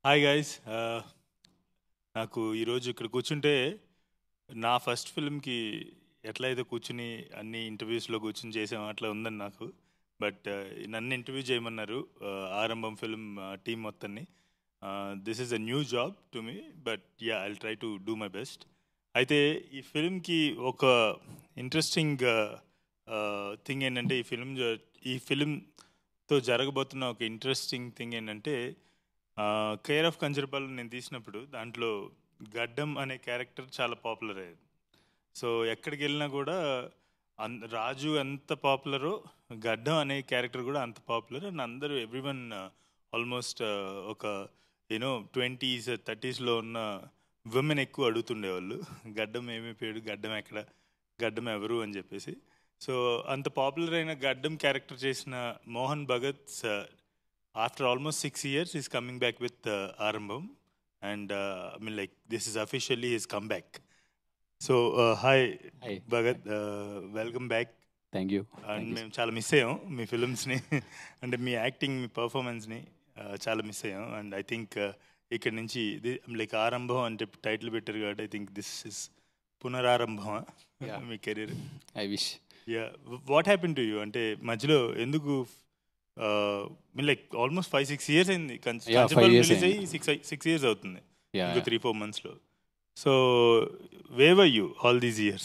Hi guys నాకు ఈరోజు ఇక్కడ కూర్చుంటే నా ఫస్ట్ ఫిల్మ్కి ఎట్లయితే కూర్చుని అన్ని ఇంటర్వ్యూస్లో కూర్చుని చేసాం అట్లా ఉందని నాకు బట్ నన్ను ఇంటర్వ్యూ చేయమన్నారు uh, ఆరంభం ఫిల్మ్ టీం మొత్తాన్ని this is a new job to me but yeah I'll try to do my best అయితే ఈ ఫిల్మ్కి ఒక ఇంట్రెస్టింగ్ థింగ్ ఏంటంటే ఈ ఫిల్మ్ ఈ ఫిల్మ్తో జరగబోతున్న ఒక ఇంట్రెస్టింగ్ థింగ్ ఏంటంటే కేర్ ఆఫ్ కంజర్పాల్ నేను తీసినప్పుడు దాంట్లో గడ్డం అనే క్యారెక్టర్ చాలా పాపులర్ అయ్యేది సో ఎక్కడికి వెళ్ళినా కూడా అన్ రాజు ఎంత పాపులరో గడ్డం అనే క్యారెక్టర్ కూడా అంత పాపులర్ అండ్ అందరూ ఎవ్రీవన్ ఆల్మోస్ట్ ఒక యూనో ట్వంటీస్ థర్టీస్లో ఉన్న విమెన్ ఎక్కువ అడుగుతుండేవాళ్ళు గడ్డం ఏమి పేరు గడ్డం ఎక్కడ గడ్డం ఎవరు అని చెప్పేసి సో అంత పాపులర్ అయిన గడ్డం క్యారెక్టర్ చేసిన Mohan Bhagat after almost six years is coming back with Aarambham and I mean like this is officially his comeback so hi Hi. Bhagat welcome back thank you and మేము చాలా మిస్ అయ్యాం మీ ఫిల్మ్స్ని అంటే మీ యాక్టింగ్ మీ పర్ఫార్మెన్స్ని చాలా miss అయ్యాం and I think ఇక్కడ నుంచి like ఆరంభం అంటే టైటిల్ పెట్టారు కాబట్టి ఐ థింక్ దిస్ ఇస్ పునరారంభం Yeah. మీ career I wish yeah what happen to you అంటే మధ్యలో ఎందుకు mean like almost five six years అయింది Yeah, five years రిలీజ్ అయ్యి అయింది. సిక్స్ సిక్స్ ఇయర్స్ అవుతుంది యా ఇంకో త్రీ ఫోర్ మంత్స్లో so whatever you all these years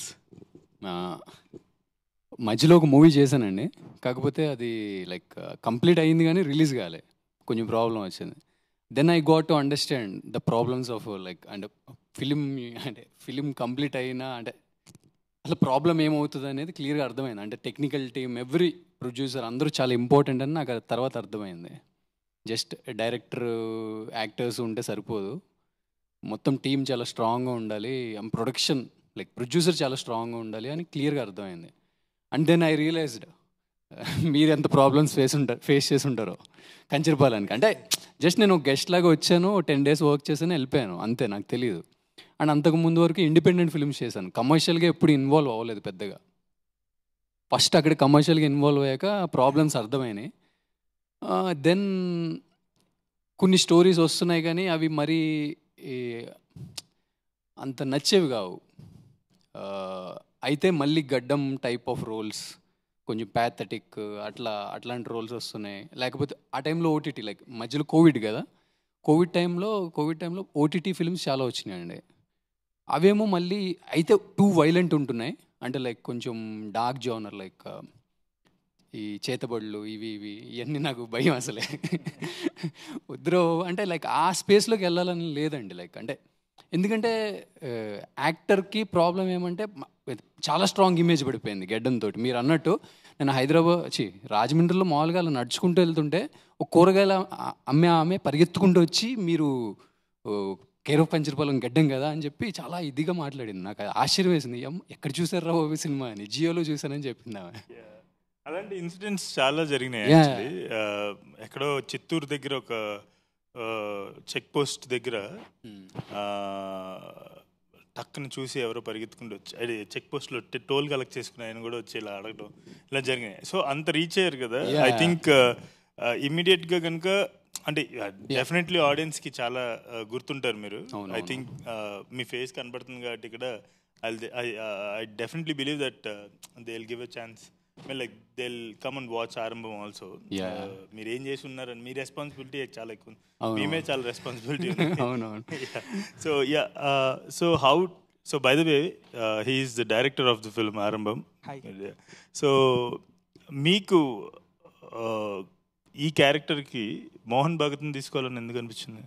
మధ్యలో ఒక మూవీ చేశానండి కాకపోతే అది లైక్ కంప్లీట్ అయింది కానీ రిలీజ్ కాలే కొంచెం ప్రాబ్లం వచ్చింది then I got to understand the problems of like అంటే ఫిలిం అంటే ఫిలిం కంప్లీట్ అయినా అంటే అసలు ప్రాబ్లం ఏమవుతుంది అనేది క్లియర్గా అర్థమైంది అంటే టెక్నికల్ టీమ్ ఎవ్రీ ప్రొడ్యూసర్ అందరూ చాలా ఇంపార్టెంట్ అని నాకు అది తర్వాత అర్థమైంది జస్ట్ డైరెక్టర్ యాక్టర్స్ ఉంటే సరిపోదు మొత్తం టీం చాలా స్ట్రాంగ్గా ఉండాలి ప్రొడక్షన్ లైక్ ప్రొడ్యూసర్ చాలా స్ట్రాంగ్గా ఉండాలి అని క్లియర్గా అర్థమైంది అండ్ దెన్ ఐ రియలైజ్డ్ మీరు ఎంత ప్రాబ్లమ్స్ ఫేస్ ఉంటారు ఫేస్ చేసి ఉంటారో కంచర్పాలనికి అంటే జస్ట్ నేను గెస్ట్ లాగా వచ్చాను టెన్ డేస్ వర్క్ చేశాను వెళ్ళిపోయాను అంతే నాకు తెలియదు అండ్ అంతకు ముందు వరకు ఇండిపెండెంట్ ఫిల్మ్స్ చేశాను కమర్షియల్గా ఎప్పుడు ఇన్వాల్వ్ అవ్వలేదు పెద్దగా ఫస్ట్ అక్కడ కమర్షియల్గా ఇన్వాల్వ్ అయ్యాక ప్రాబ్లమ్స్ అర్థమైనాయి దెన్ కొన్ని స్టోరీస్ వస్తున్నాయి కానీ అవి మరీ ఈ, అంత నచ్చేవి కావు ఆ, అయితే మళ్ళీ గడ్డం టైప్ ఆఫ్ రోల్స్ కొంచెం ప్యాథటిక్ అట్లా అట్లాంటి రోల్స్ వస్తున్నాయి లేకపోతే ఆ టైంలో ఓటీటీ లైక్ మధ్యలో కోవిడ్ కదా కోవిడ్ టైంలో కోవిడ్ టైంలో ఓటీటీ ఫిల్మ్స్ చాలా వచ్చినాయండి అవేమో మళ్ళీ అయితే టూ వైలెంట్ ఉంటున్నాయి అంటే లైక్ కొంచెం డార్క్ జోనర్ లైక్ ఈ చేతబడులు ఇవి ఇవి ఇవన్నీ నాకు భయం అసలే వద్దురో అంటే లైక్ ఆ స్పేస్లోకి వెళ్ళాలని లేదండి లైక్ అంటే ఎందుకంటే యాక్టర్కి ప్రాబ్లం ఏమంటే మ- చాలా స్ట్రాంగ్ ఇమేజ్ పడిపోయింది గెడ్డంతో మీరు అన్నట్టు నేను హైదరాబాద్ చి రాజమండ్రిలో మామూలుగా అలా నడుచుకుంటూ వెళ్తుంటే ఒక కూరగాయల ఆ- అమ్మే ఆమె పరిగెత్తుకుంటూ వచ్చి మీరు కేరో పంచరపాలెం గడ్డం కదా అని చెప్పి చాలా ఇదిగా మాట్లాడింది నాకు అది ఆశ్చర్యం వేసింది "అమ్మ, ఎక్కడ చూసారా బాబు సినిమా అని జియోలో చూసానని చెప్పింది ఆమె అలాంటి ఇన్సిడెంట్స్ చాలా జరిగినాయి Yeah. యాక్చువల్లీ ఎక్కడో చిత్తూరు దగ్గర ఒక చెక్ పోస్ట్ దగ్గర ఆ, టక్కున చూసి ఎవరో పరిగెత్తుకుంటూ వచ్చి అది చెక్ పోస్ట్లో టోల్ కలెక్ట్ చేసుకుని ఆయన కూడా వచ్చి ఇలా అడగడం ఇలా జరిగినాయి సో అంత రీచ్ అయ్యారు కదా ఐ Yeah. థింక్ ఇమ్మీడియట్గా కనుక అంటే డెఫినెట్లీ ఆడియన్స్కి చాలా uh, గుర్తుంటారు మీరు అవును, ఐ అవును. థింక్ మీ ఫేస్ కనబడుతుంది కాబట్టి ఇక్కడ I definitely believe that they will give a chance like they come and watch Aarambham also Yeah. మీరు ఏం చేసి ఉన్నారని మీ రెస్పాన్సిబిలిటీ చాలా ఎక్కువ ఉంది. అవును. మేమే చాలా రెస్పాన్సిబిలిటీ ఉంది అవునవును so yeah so how so by the way he's the director of the film Aarambham Hi. So మీకు uh, ఈ క్యారెక్టర్కి మోహన్ భగత్ని తీసుకోవాలని ఎందుకు అనిపించింది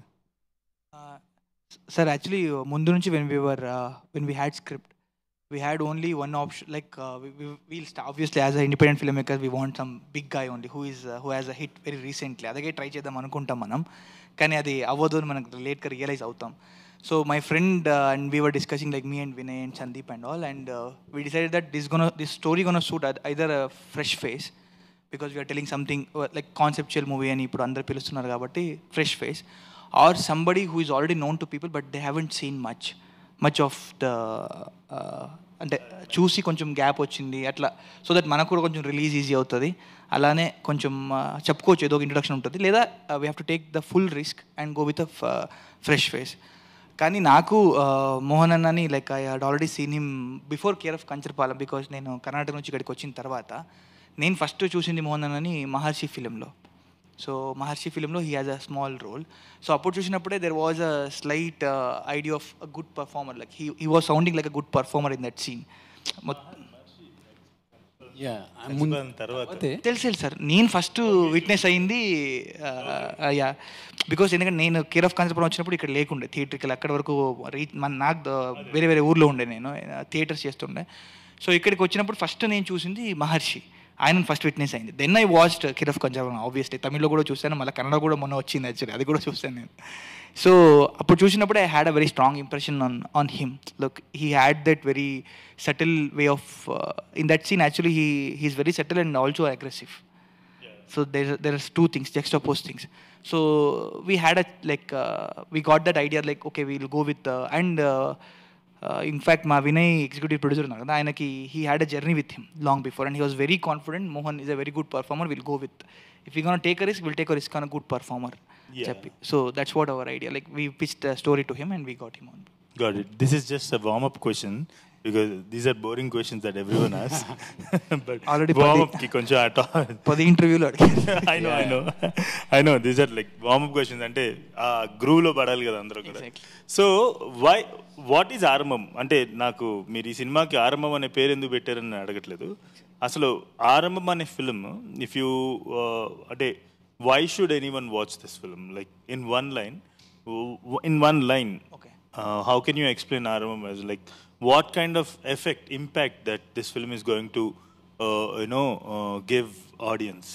సార్ యాక్చువల్లీ ముందు నుంచి when we're when we had script we had only one option like we'll obviously as a independent filmmaker we want some big guy only who is who has a hit very recently అదే try చేద్దాం అనుకుంటాం మనం కానీ అది అవ్వదు అని మనకు లేట్గా రియలైజ్ అవుతాం so my friend and we were discussing like me and Vinay and Sandeep and all and we decided that this gonna this story gonna suit either fresh face because we're telling something like conceptual movie అని ఇప్పుడు అందరు పిలుస్తున్నారు కాబట్టి fresh face or somebody who is already known to people but they haven't seen much much of the అంటే చూసి కొంచెం gap వచ్చింది అట్లా సో దట్ మనకు కూడా కొంచెం రిలీజ్ ఈజీ అవుతుంది అలానే కొంచెం ఆ, చెప్పుకోవచ్చు ఏదో ఒక ఇంట్రొడక్షన్ ఉంటుంది లేదా we have to take the full risk and go with a fresh face కానీ నాకు ఆ, మోహన్ అన్నని like I had already seen him before care of Kancharapalem because నేను కర్ణాటక నుంచి ఇక్కడికి వచ్చిన తర్వాత నేను ఫస్ట్ చూసింది మోహన్ అన్నని మహర్షి ఫిలింలో సో మహర్షి ఫిలింలో he has a small role so అప్పుడు చూసినప్పుడే there was a slight idea of a good performer like he he was sounding like a good performer in that scene yeah చచ్చిపోయిన తర్వాత తెలుసు తెలుసు సార్ నేను ఫస్ట్ విట్నెస్ అయింది yeah because ఎందుకంటే నేను కేర్ ఆఫ్ కాన్సెప్ట్ వచ్చినప్పుడు ఇక్కడ లేకుండే థియేటర్కి అక్కడ వరకు రీచ్ మన నాకు ద- వేరే వేరే ఊర్లో ఉండే నేను థియేటర్స్ చేస్తుండే సో ఇక్కడికి వచ్చినప్పుడు ఫస్ట్ నేను చూసింది మహర్షి ఆయన ఫస్ట్ విట్నెస్ అయింది then I watched care of కంజర్వ్ ఆబ్వియస్లీ తమిళ్లో కూడా చూశాను మళ్ళీ కన్నడ కూడా మొన్న వచ్చింది యాక్చువల్లీ అది కూడా చూశాను నేను సో అప్పుడు చూసినప్పుడు I had a very strong impression on on him look he had that very subtle way of in that scene actually he he's very subtle and also aggressive so there there is two things juxtaposed things so we had a like uh, we got that idea like okay we'll go with uh, and uh, uh, in fact మా Vinay executive producer ఉన్నారు కదా ఆయనకి he had a journey with him long before and he was very confident Mohan is a very good performer will go with if you gonna take a risk will take a risk on a good performer Yeah. చెప్పి so that's what our idea like we pitch the story to him and we got him on Got it. This is just a warm up question because these are boring questions that everyone asks. but Already warm padi- up ki konచెం at all. పది ఇంటర్వ్యూలో అడిగారు I know, I know. I know. These are like warm up questions అంటే ఆ groove లో పడాలి కదా అందరూ కూడా Exactly. So why what is Aarambham అంటే నాకు మీరు ఈ సినిమాకి ఆరంభం అనే పేరు ఎందుకు పెట్టారని నేను అడగట్లేదు అసలు ఆరంభం అనే ఫిల్మ్ ఇఫ్ యూ అంటే why should anyone watch this film like in one line in one line Okay. How can you explain Aarambham as like what kind of effect impact that this film is going to you know give audience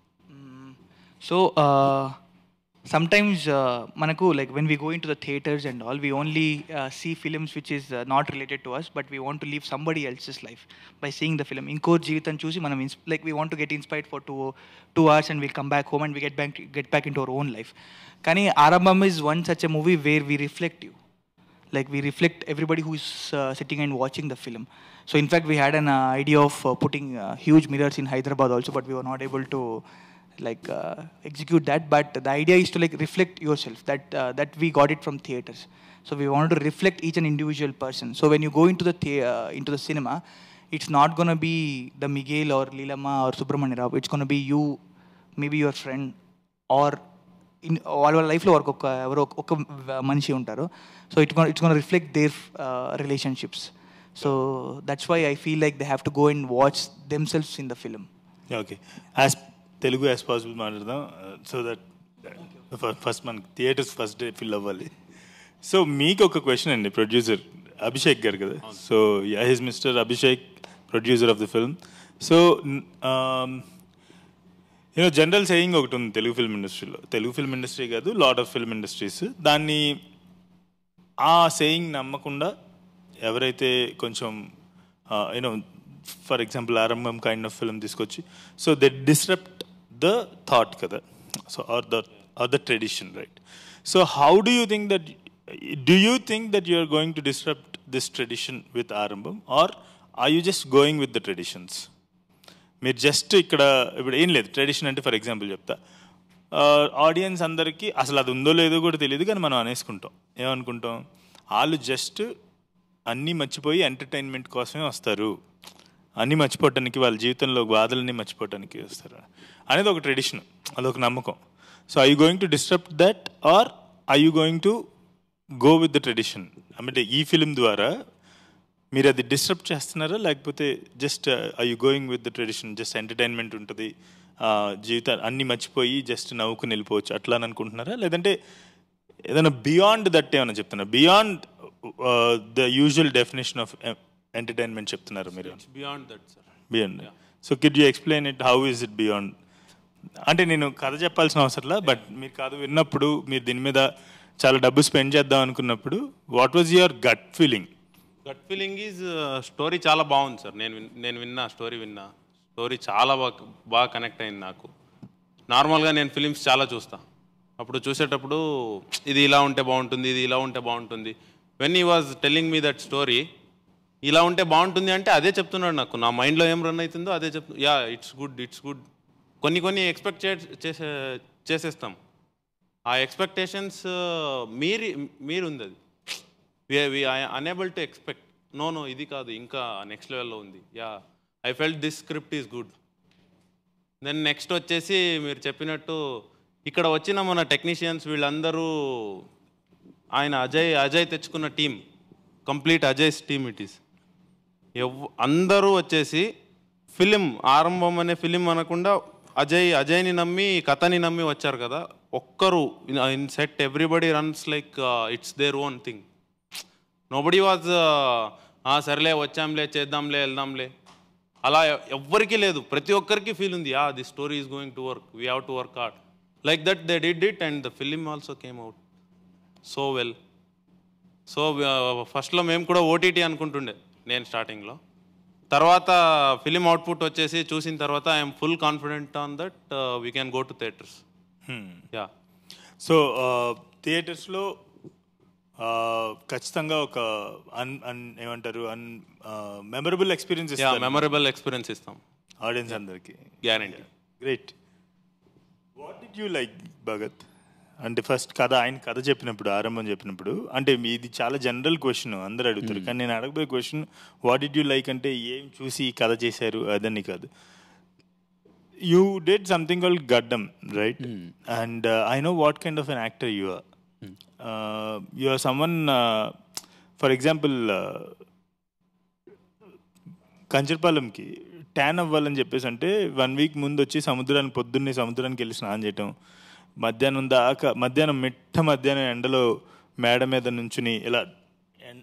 so sometimes మనకు like when we go into the theatres and all we only see films which is not related to us but we want to live somebody else's life by seeing the film ఇంకో జీవితం చూసి మనం like we want to get inspired for two two hours and will come back home and we get back get back into our own life కానీ Aarambham is one such a movie where we reflect you like we reflect everybody who is uh, sitting and watching the film so in fact we had an uh, idea of uh, putting uh, huge mirrors in hyderabad also but we were not able to like uh, execute that but the idea is to like reflect yourself that uh, that we got it from theaters so we wanted to reflect each and individual person so when you go into the thea- uh, into the cinema it's not going to be the miguel or lilama or subramanya rao it's going to be you maybe your friend or in వాళ్ళ వాళ్ళ లైఫ్లో వరకు ఒక ఎవరో ఒక- ఒక మనిషి ఉంటారు so it it's gonna reflect their relationships so that's why I feel like they have to go and watch themselves in the film okay as Telugu as possible మాట్లాడదాం సో దట్ ఫస్ట్ మనకి theatres first day fill అవ్వాలి so మీకు ఒక question అండి producer Abhishek గారు కదా so yeah he's Mr Abhishek producer of the film so you know general saying ఒకటి ఉంది తెలుగు ఫిల్మ్ ఇండస్ట్రీలో తెలుగు ఫిల్మ్ ఇండస్ట్రీ కాదు లాట్ ఆఫ్ ఫిల్మ్ ఇండస్ట్రీస్ దాన్ని ఆ సేయింగ్ నమ్మకుండా ఎవరైతే కొంచెం you know for example Aarambham kind of film తీసుకొచ్చి so they disrupt the thought కదా so or the or the tradition right so how do you think that do you think that you are going to disrupt this tradition with Aarambham or or you just going with the traditions మీరు just ఇక్కడ ఇప్పుడు ఏం లేదు tradition అంటే for example చెప్తా audience అందరికీ అసలు అది ఉందో లేదో కూడా తెలియదు కానీ మనం అనేసుకుంటాం ఏమనుకుంటాం వాళ్ళు జస్ట్ అన్నీ మర్చిపోయి ఎంటర్టైన్మెంట్ కోసమే వస్తారు అన్నీ మర్చిపోవటానికి వాళ్ళ జీవితంలో బాధలన్నీ మర్చిపోవటానికి వస్తారు అనేది ఒక ట్రెడిషన్ అదొక నమ్మకం so I you going to disturb that or I you going to go with the tradition అంటే ఈ ఫిలిం ద్వారా మీరు అది డిస్టర్బ్ చేస్తున్నారా లేకపోతే just I you going with the tradition just entertainment ఉంటుంది జీవితాలు అన్ని మర్చిపోయి జస్ట్ నవ్వుకుని వెళ్ళిపోవచ్చు అట్లా అని అనుకుంటున్నారా లేదంటే ఏదైనా బియాండ్ దట్ ఏమైనా చెప్తున్నారు beyond the usual definition of entertainment చెప్తున్నారు మీరు beyond that sir beyond so could you explain it how is it beyond అంటే నేను కథ చెప్పాల్సిన అవసరంలా బట్ మీరు కథ విన్నప్పుడు మీరు దీని మీద చాలా డబ్బు స్పెండ్ చేద్దాం అనుకున్నప్పుడు what was your gut feeling gut feeling is story చాలా బాగుంది సార్ నేను విన్- నేను విన్నా స్టోరీ విన్నా స్టోరీ చాలా బాగా బాగా కనెక్ట్ అయింది నాకు నార్మల్గా నేను ఫిలిమ్స్ చాలా చూస్తా అప్పుడు చూసేటప్పుడు ఇది ఇలా ఉంటే బాగుంటుంది ఇది ఇలా ఉంటే బాగుంటుంది when he was telling me that story ఇలా ఉంటే బాగుంటుంది అంటే అదే చెప్తున్నాడు నాకు నా మైండ్లో ఏం రన్ అవుతుందో అదే చెప్తు yeah it's good it's good కొన్ని కొన్ని ఎక్స్పెక్ట్ చేసే చేసేస్తాం ఆ ఎక్స్పెక్టేషన్స్ మీరి మీరు ఉంది అది we unable to expect no no ఇది కాదు ఇంకా నెక్స్ట్ లెవెల్లో ఉంది yeah I felt this script is good then next వచ్చేసి మీరు చెప్పినట్టు ఇక్కడ వచ్చిన మన టెక్నీషియన్స్ వీళ్ళందరూ ఆయన అజయ్ అజయ్ తెచ్చుకున్న team complete Ajay's team it is ఎవ్ అందరూ వచ్చేసి ఫిలిం ఆరంభం అనే ఫిలిం అనకుండా అజయ్ అజయ్ని నమ్మి కథని నమ్మి వచ్చారు కదా ఒక్కరు in set everybody runs like it's their own thing nobody was సరేలే వచ్చాంలే చేద్దాంలే వెళ్దాంలే అలా ఎ- ఎవ్వరికీ లేదు ప్రతి ఒక్కరికి ఫీల్ ఉంది yeah the story is going to work we have to work hard like that they did it and the film also came out so well so ఫస్ట్లో మేము కూడా ఓటీటీ అనుకుంటుండే నేను స్టార్టింగ్లో తర్వాత ఫిలిం అవుట్పుట్ వచ్చేసి చూసిన తర్వాత I'm full confident on that we can go to theatres yeah so థియేటర్స్లో ఖచ్చితంగా ఒక అన్ అన్ ఏమంటారు an memorable experience yeah memorable experience ఇస్తాం ఆడియన్స్ అందరికి guarantee great what did you like Bhagat అంటే ఫస్ట్ కథ ఆయన కథ చెప్పినప్పుడు ఆరంభం చెప్పినప్పుడు అంటే మీ- ఇది చాలా జనరల్ క్వశ్చన్ అందరూ అడుగుతారు కానీ నేను అడగబోయే question what did you like అంటే ఏం చూసి ఈ కథ చేశారు అదని కాదు you did something call Gaddam right and I know what kind of an actor you are you are someone for example కంచర్పాలెంకి ట్యాన్ అవ్వాలని చెప్పేసి అంటే వన్ వీక్ ముందు వచ్చి సముద్రానికి పొద్దున్నే సముద్రానికి వెళ్ళి స్నానం చేయటం మధ్యాహ్నం దాకా మధ్యాహ్నం మిట్ట మధ్యాహ్నం ఎండలో మేడ మీద నుంచుని ఇలా ఎన్-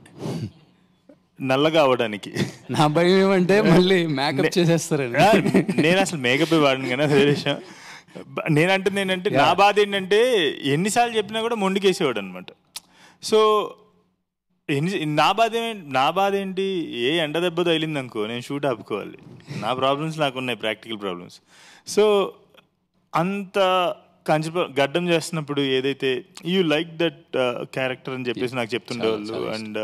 నల్లగా అవడానికి నా భయం ఏమంటే మళ్ళీ మేకప్ చేసేస్తారండి ఆ, నేను అసలు మేకప్ వాడను కానీ అది వేరే విషయం బ- నేనంటుంది ఏంటంటే నా బాధ ఏంటంటే ఎన్నిసార్లు చెప్పినా కూడా మొండికేసేవాడు అనమాట సో ఎన్ని నా బాధ ఏం- నా బాధ ఏంటి ఏ ఎండ దెబ్బ తగిలింది అనుకో నేను షూట్ ఆపుకోవాలి నా ప్రాబ్లమ్స్ నాకు ఉన్నాయి ప్రాక్టికల్ ప్రాబ్లమ్స్ సో అంత కంచి గడ్డం చేస్తున్నప్పుడు ఏదైతే యూ లైక్ దట్ క్యారెక్టర్ అని చెప్పేసి నాకు చెప్తుండేవాళ్ళు అండ్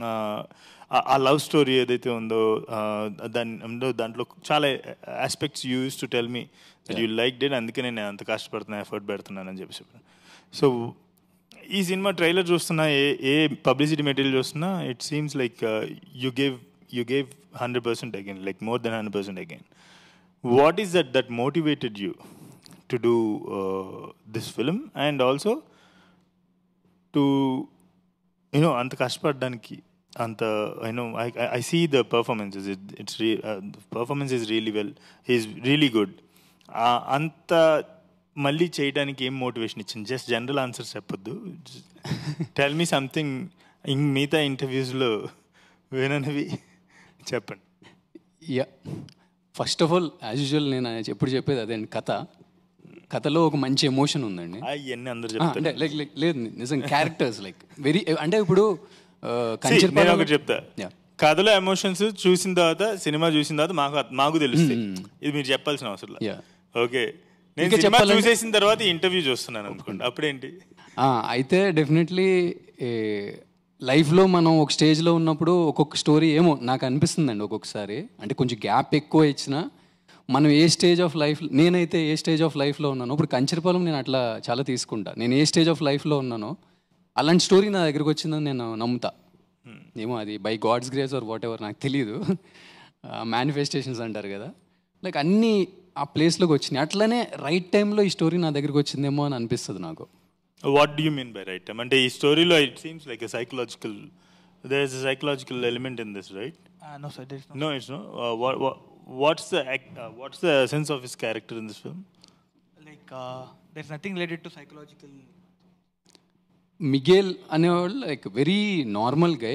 ఆ లవ్ స్టోరీ ఏదైతే ఉందో uh, దాని ఉందో దాంట్లో చాలా aspects use to tell me that you like did అందుకే నేను అంత కష్టపడుతున్నా ఎఫర్ట్ పెడుతున్నాను అని చెప్పేసి సో ఈ సినిమా ట్రైలర్ చూస్తున్నా ఏ ఏ పబ్లిసిటీ మెటీరియల్ చూస్తున్నా it seems like you gave you gave hundred percent again like more than hundred percent again what is that that motivated you to do this film and also to you know అంత కష్టపడడానికి అంత you know I I see the performances it's re performance is really well is really good అంత మళ్ళీ చేయడానికి ఏం motivation ఇచ్చింది just general answers చెప్పొద్దు tell me something ఇం మిగతా ఇంటర్వ్యూస్లో విననివి చెప్పండి yeah first of all as usual నేను ఎప్పుడు చెప్పేది అదే అండి కథ కథలో ఒక మంచి ఎమోషన్ ఉందండి అవన్నీ అందరు ఆ, చెప్తారు అంటే లైక్ లైక్ లేదు నిజం క్యారెక్టర్స్ లైక్ వెరీ అంటే ఇప్పుడు ఆ, See, కంచర్ నేను ఒకటి చెప్తా Yeah. కథలో ఎమోషన్స్ చూసిన తర్వాత సినిమా చూసిన తర్వాత మాకు మాకు తెలుస్తాయి ఇది మీరు చెప్పాల్సిన అవసరం లేదు Yeah. ఓకే నేను ఇంకా సినిమా చెప్పాలంటే- చూసేసిన తర్వాత ఇంటర్వ్యూ చూస్తున్నాను అనుకోండి అప్పుడేంటి ఆ, అయితే డెఫినెట్లీ లైఫ్లో మనం ఒక స్టేజ్లో ఉన్నప్పుడు ఒక్కొక్క స్టోరీ ఏమో నాకు అనిపిస్తుందండి ఒక్కొక్కసారి అంటే కొంచెం గ్యాప్ ఎక్కువ ఇచ్చినా మనం ఏ స్టేజ్ ఆఫ్ లైఫ్ నేనైతే ఏ స్టేజ్ ఆఫ్ లైఫ్లో ఉన్నానో ఇప్పుడు కంచరపాలెం నేను అట్లా చాలా తీసుకుంటా నేను ఏ స్టేజ్ ఆఫ్ లైఫ్లో ఉన్నానో అలాంటి స్టోరీ నా దగ్గరికి వచ్చిందని నేను నమ్ముతా ఏమో అది by God's grace or whatever నాకు తెలియదు మేనిఫెస్టేషన్స్ అంటారు కదా లైక్ అన్నీ ఆ ప్లేస్లోకి వచ్చినాయి అట్లనే రైట్ టైంలో ఈ స్టోరీ నా దగ్గరికి వచ్చిందేమో అని అనిపిస్తుంది నాకు what do you mean by right అంటే ఈ స్టోరీలో it seems like a psychological there is a psychological element in this right Uh, no, sir. There is no. No it's no what's the what's the sense of his character in this film Like, uh, there's nothing related to psychological. Miguel అనేవాళ్ళు like very normal guy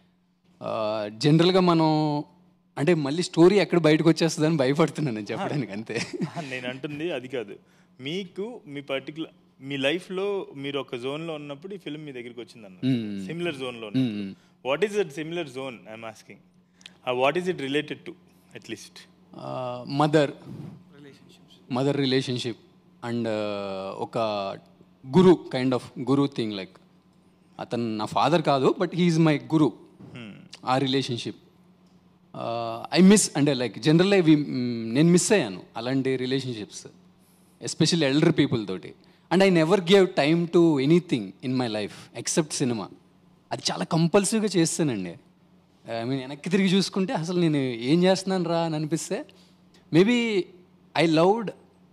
జనరల్గా మనం అంటే మళ్ళీ story ఎక్కడ బయటకు వచ్చేస్తుందని భయపడుతున్నాను నేను చెప్పడానికి అంతే నేను అంటుంది అది కాదు మీకు మీ పర్టికులర్ మీ లైఫ్ లో మీరు ఒక జోన్ లో ఉన్నప్పుడు ఈ ఫిల్మ్ మీ దగ్గరికి వచ్చింది అన్న సిమిలర్ జోన్ లో what is that similar zone I'm asking what is it related to at least mother mother relationship and ఒక guru kind of guru thing like అతను నా ఫాదర్ కాదు బట్ హీఈస్ మై గురు ఆ రిలేషన్షిప్ ఐ మిస్ అంటే లైక్ జనరల్ నేను miss అయ్యాను అలాంటి relationships especially elder people తోటి and I never gave time to anything in my life except cinema అది చాలా కంపల్సివ్గా చేస్తానండి ఐ మీన్ వెనక్కి తిరిగి చూసుకుంటే అసలు నేను ఏం చేస్తున్నాను రా అని అనిపిస్తే maybe I loved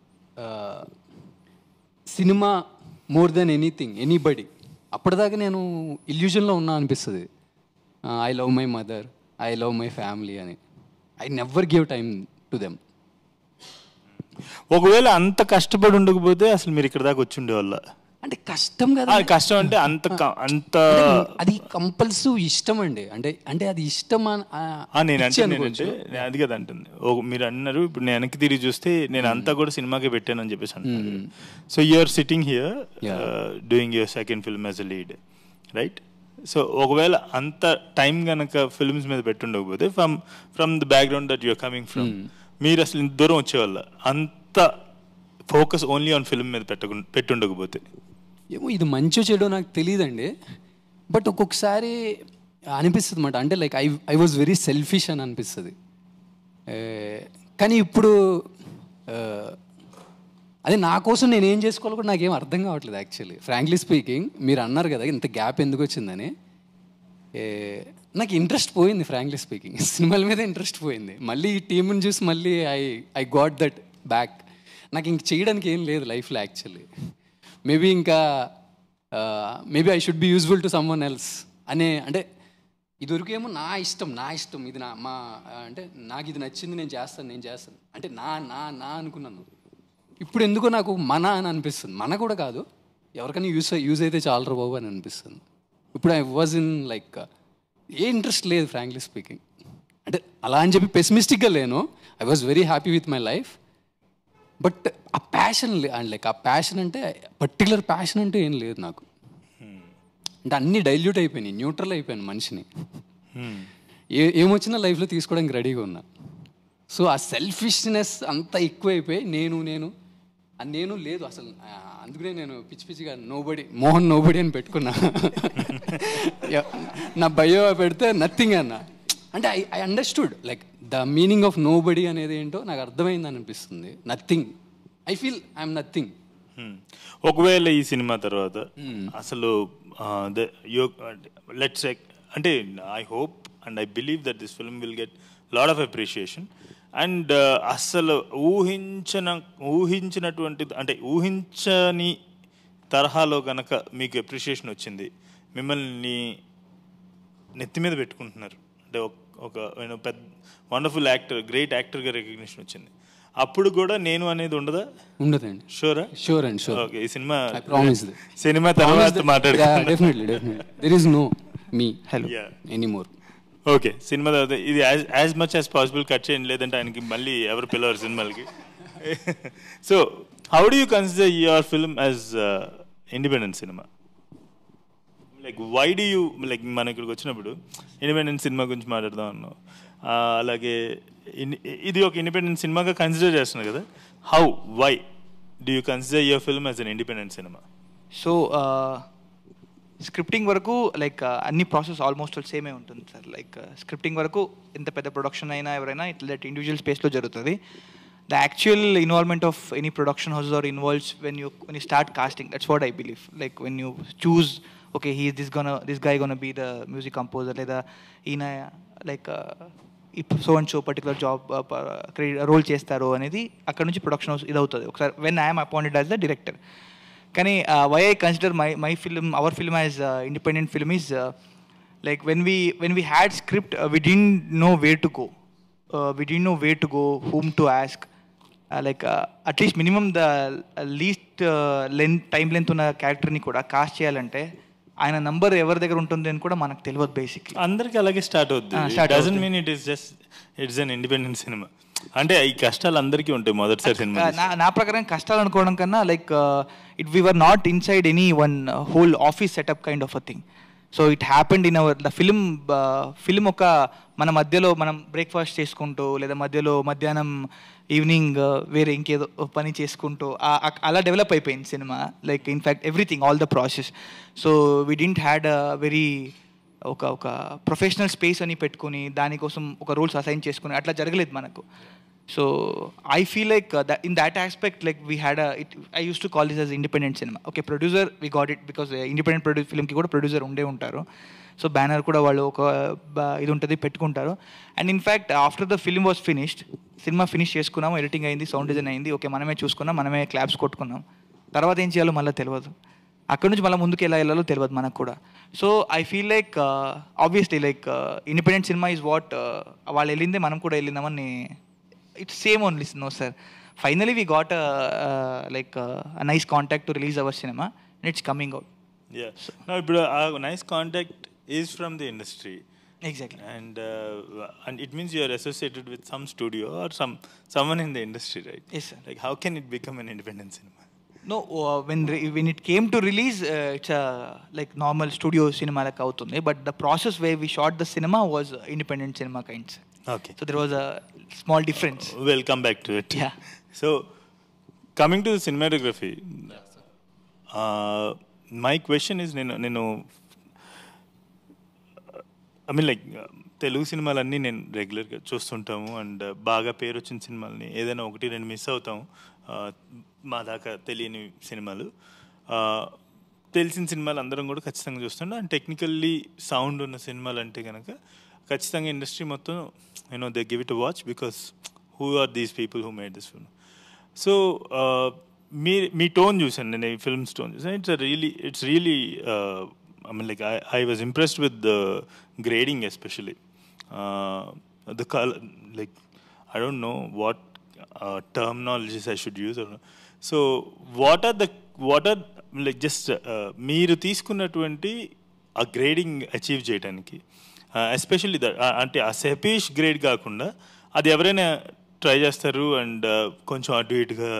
cinema more than anything anybody అప్పటిదాకా నేను ఇల్యూజన్లో ఉన్నా అనిపిస్తుంది I love my mother I love my family అని I never give time to them ఒకవేళ అంత కష్టపడి ఉండకపోతే అసలు మీరు ఇక్కడ దాకా వచ్చి ఉండేవాళ్ళ అంటే కష్టం కదా ఆ, కష్టం అంటే అంత క- అంత అది కంపల్సివ్ ఇష్టం అండి అంటే అంటే అది ఇష్టం అని- ఆ, ఆ, నేను పిచ్చి అంటే అనుకోవచ్చు. నేనంటే నేను అది కదా అంటుంది ఓ- మీరు అన్నారు ఇప్పుడు నేను వెనక్కి తిరిగి చూస్తే నేను అంతా కూడా సినిమాకే పెట్టానని చెప్పేసి అంటున్నారు so you're sitting here doing your second film as a lead right so ఒకవేళ అంత టైం గనక ఫిల్మ్స్ మీద పెట్టుండకపోతే from from the background that you're coming from మీరు అసలు ఇంత దూరం వచ్చేవాళ్ళ అంత ఫోకస్ ఓన్లీ ఆన్ ఫిల్మ్ మీద పెట్టకుండా పెట్టుండకపోతే ఏమో ఇది మంచో చెడో నాకు తెలియదండి బట్ ఒక్కొక్కసారి అనిపిస్తుంది అనమాట అంటే like I I was very selfish అని అనిపిస్తుంది ఏ, కానీ ఇప్పుడు ఆ, అదే నా కోసం నేను ఏం చేసుకోవాలో కూడా నాకేం అర్థం కావట్లేదు యాక్చువల్లీ ఫ్రాంక్లీ స్పీకింగ్ మీరు అన్నారు కదా ఇంత గ్యాప్ ఎందుకు వచ్చిందని ఏ, నాకు ఇంట్రెస్ట్ పోయింది ఫ్రాంక్లీ స్పీకింగ్ సినిమాల మీద ఇంట్రెస్ట్ పోయింది మళ్ళీ ఈ టీంని చూసి మళ్ళీ I I got that back నాకు ఇంక చేయడానికి ఏం లేదు లైఫ్లో యాక్చువల్లీ మేబీ ఇంకా maybe I should be useful to someone else అనే అంటే ఇదివరకేమో నా ఇష్టం నా ఇష్టం ఇది నా మా అంటే నాకు ఇది నచ్చింది నేను చేస్తాను నేను చేస్తాను అంటే నా నా నా అనుకున్నాను ఇప్పుడు ఎందుకో నాకు మన అని అనిపిస్తుంది మన కూడా కాదు ఎవరికైనా యూస్ యూజ్ అయితే చాలరా బాబు అని అనిపిస్తుంది ఇప్పుడు I was in like a interest లేదు ఫ్రాంక్లీ స్పీకింగ్ అంటే అలా అని చెప్పి పెసిమిస్టిక్గా లేను I was very happy with my life but ఆ ప్యాషన్ అండ్ లైక్ ఆ ప్యాషన్ అంటే పర్టికులర్ ప్యాషన్ అంటే ఏం లేదు నాకు అంటే అన్నీ డైల్యూట్ అయిపోయినాయి న్యూట్రల్ అయిపోయాను మనిషిని ఏ ఏమొచ్చినా లైఫ్లో తీసుకోవడానికి రెడీగా ఉన్నా సో ఆ సెల్ఫిష్నెస్ అంతా ఎక్కువైపోయి నేను నేను ఆ నేను లేదు అసలు ఆ, అందుకనే నేను పిచ్చి పిచ్చిగా నోబడి మోహన్ నోబడి అని పెట్టుకున్నా యా, నా బయో పెడితే నథింగ్ అన్న అంటే I I understood like the meaning of nobody అనేది ఏంటో నాకు అర్థమైంది అనిపిస్తుంది nothing I feel I'm nothing Hmm. ఒకవేళ ఈ సినిమా తర్వాత అసలు లెట్స్ అంటే I hope and I believe that this film will get lot of appreciation and అసలు ఊహించిన ఊహించినటువంటి అంటే ఊహించని తరహాలో కనుక మీకు అప్రిషియేషన్ వచ్చింది మిమ్మల్ని నెత్తి మీద పెట్టుకుంటున్నారు అంటే ఒక- ఒక you know, పెద్ద వండర్ఫుల్ యాక్టర్ గ్రేట్ యాక్టర్గా రికగ్నిషన్ వచ్చింది అప్పుడు కూడా నేను అనేది ఉండదా ఉండదండి షూరా షూర్ అండ్ షూర్ ఓకే ఈ సినిమా ఐ ప్రామిస్ సినిమా తర్వాత మాట్లాడుకుందాం definitely definitely there is no me hello Yeah. Any more okay cinema తర్వాత ఇది as much as possible cut చేయండి లేదంటే ఆయనకి మళ్ళీ ఎవరు పిలవరు సినిమాలకి so how do you consider your film as independent cinema like why do you like మన ఇక్కడికి వచ్చినప్పుడు ఇండిపెండెంట్ సినిమా గురించి మాట్లాడదాం అన్నాం ఆ, అలాగే ఇన్- ఇది ఒక ఇండిపెండెంట్ సినిమాగా కన్సిడర్ చేస్తున్నారు కదా how why do you consider your film as an independent cinema so scripting వరకు లైక్ అన్ని ప్రాసెస్ ఆల్మోస్ట్ సేమే ఉంటుంది సార్ లైక్ స్క్రిప్టింగ్ వరకు ఎంత పెద్ద ప్రొడక్షన్ అయినా ఎవరైనా ఇట్లా దట్ ఇండివిజువల్ స్పేస్లో జరుగుతుంది the actual involvement of any production house or involves when you when you start casting that's what I believe like when you choose okay he this gonna this guy gonna be the music composer లేదా ఈయన like ఇప్పుడు so and so particular job role చేస్తారు అనేది అక్కడ నుంచి production house ఇది అవుతుంది ఒకసారి when I'm appointed as the director కానీ why I consider my my film hour film as independent film is like when we when we had script we D no way to go we D no way to go whom to ask like at least minimum the least length time length ఉన్న క్యారెక్టర్ని కూడా cost చేయాలంటే ఆయన number ఎవరి దగ్గర ఉంటుంది అని కూడా మనకు తెలియదు బేసిక్లీ అందరికి అలాగే స్టార్ట్ అవుద్ది Ah, start డజన్ అవుద్ది. Mean it is just it's an independent cinema అంటే ఈ కష్టాలు అందరికీ ఉంటాయి మొదటిసారి సినిమా నా నా ప్రకారం కష్టాలు అనుకోవడం కన్నా like it we were not inside any one whole office setup kind of a thing so it happened in our the film film ఒక మన మధ్యలో మనం బ్రేక్ఫాస్ట్ చేసుకుంటూ లేదా మధ్యలో మధ్యాహ్నం ఈవినింగ్ వేరే ఇంకేదో పని చేసుకుంటూ ఆ- ఆ- అలా డెవలప్ అయిపోయింది cinema like in fact everything all the process so we didn't had a very ఒక ఒక ప్రొఫెషనల్ స్పేస్ అని పెట్టుకుని దానికోసం ఒక రూల్స్ అసైన్ చేసుకుని అట్లా జరగలేదు మనకు so I feel like in that aspect like we had it I use to call this as independent cinema okay producer we got it because independent produce ఫిల్మ్కి కూడా ప్రొడ్యూసర్ ఉండే ఉంటారు సో బ్యానర్ కూడా వాళ్ళు ఒక బ- ఇది ఉంటుంది పెట్టుకుంటారు and in fact after the film was finished cinema finish చేసుకున్నాం ఎడిటింగ్ అయింది సౌండ్ డిజైన్ అయింది ఓకే మనమే చూసుకున్నాం మనమే క్లాప్స్ కొట్టుకున్నాం తర్వాత ఏం చేయాలో మళ్ళీ తెలియదు అక్కడ నుంచి మళ్ళీ ముందుకు ఎలా వెళ్ళాలో తెలియదు మనకు కూడా so I feel like obviously like independent cinema is what వాళ్ళు వెళ్ళిందే మనం కూడా వెళ్ళిందామని it's same only no sir finally we got like nice contact to release our cinema and it's coming out Yeah. No, ఇప్పుడు ఆ nice contact is from the industry exactly and uh, and it means you are associated with some studio or some someone in the industry, right? Yes, sir. Like how can it become an independent cinema? No when when it came to release it's like normal studio cinema లెక్క అవుతుంది but the process way we shot the cinema was independent cinema kinds Okay. So there was a small difference We'll come back to it. Yeah. So coming to the cinematography, uh, my question is నేను నేను I mean like Telugu సినిమాలన్నీ నేను రెగ్యులర్గా చూస్తుంటాము and బాగా పేరు వచ్చిన సినిమాలని ఏదైనా ఒకటి రెండు మిస్ అవుతాము Uh, మా దాకా తెలియని సినిమాలు Uh, తెలిసిన సినిమాలు అందరం కూడా ఖచ్చితంగా చూస్తుంటాం అండ్ టెక్నికల్లీ సౌండ్ ఉన్న సినిమాలు అంటే కనుక ఖచ్చితంగా ఇండస్ట్రీ మొత్తం you know they give it watch because who are these people who made this film so మీ మీ టోన్ చూసాను నేను ఈ ఫిల్మ్స్ టోన్ చూసాను it's really it's really I mean like I was impressed with the grading especially the colour like I don't know what terminologies I should use so what are the what are like just మీరు తీసుకున్నటువంటి ఆ grading achieve చేయడానికి especially the అంటే ఆ సెపీష్ grade కాకుండా అది ఎవరైనా try చేస్తారు అండ్ కొంచెం అటు ఇటుగా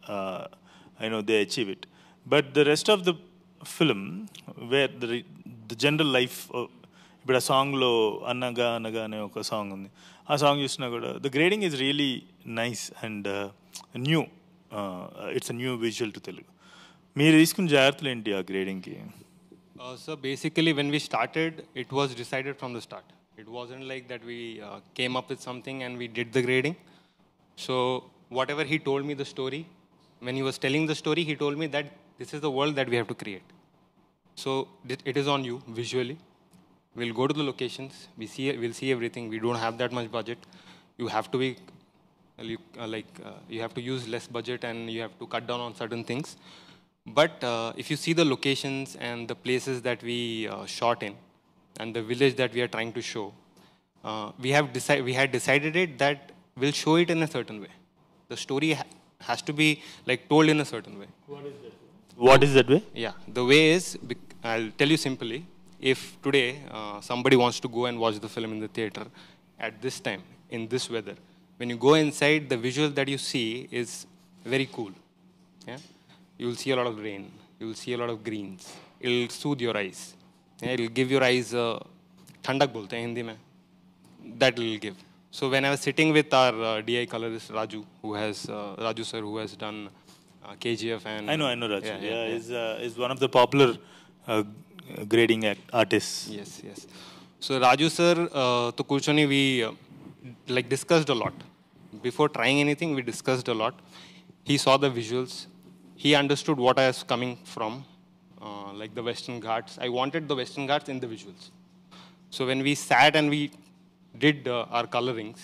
I know they achieve it but the rest of the film where the the general life ఇప్పుడు ఆ సాంగ్లో అనగా అనగా అనే ఒక సాంగ్ ఉంది ఆ సాంగ్ చూసినా కూడా the grading is really nice and new it's a new visual to Telugu మీరు తీసుకున్న జాగ్రత్తలు ఏంటి ఆ గ్రేడింగ్కి Uh, so basically, when we started, it was decided from the start. It wasn't like that we uh, came up with something and we did the grading. So whatever he told me the story, when he was telling the story, he told me that this is the world that we have to create. So it it is on you visually. We'll go to the locations. We see. We'll see everything. We don't have that much budget. You have to be well, you, uh, like uh, you have to use less budget and you have to cut down on certain things. But uh, if you see the locations and the places that we uh, shot in, and the village that we are trying to show, uh, we have decided we had decided it that we'll show it in a certain way. The story ha- has to be like told in a certain way. What is that way Yeah, the way is, bec- I'll tell you simply, if today uh, somebody wants to go and watch the film in the theater at this time, in this weather, when you go inside, the visual that you see is very cool. Yeah? You will see a lot of rain, you will see a lot of greens. It'll soothe your eyes. Yeah? It'll give your eyes uh, ठंडक बोलते हैं हिंदी में that will give. So when I was sitting with our uh, DI colorist Raju, who has uh, Raju sir, who has done uh, KGF and I know, I know, Raj. Yeah, Yeah, yeah, yeah. is uh, is one of the popular uh, grading act- artists. Yes, yes. So Raju sir, uh, to Kurchani, we uh, like discussed a lot. Before trying anything, we discussed a lot. He saw the visuals. He understood what I was coming from, uh, like the Western Ghats. I wanted the Western Ghats in the visuals. So when we sat and we did uh, our colorings,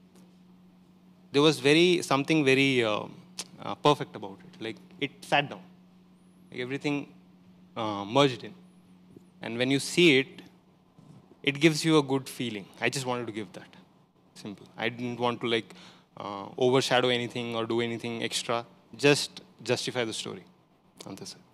there was very something very uh, uh, perfect about it. Like it sat down, like everything uh, merged in, and when you see it, it gives you a good feeling. I just wanted to give that. Simple. I didn't want to like uh, overshadow anything or do anything extra. Just justify the story. అంతే sir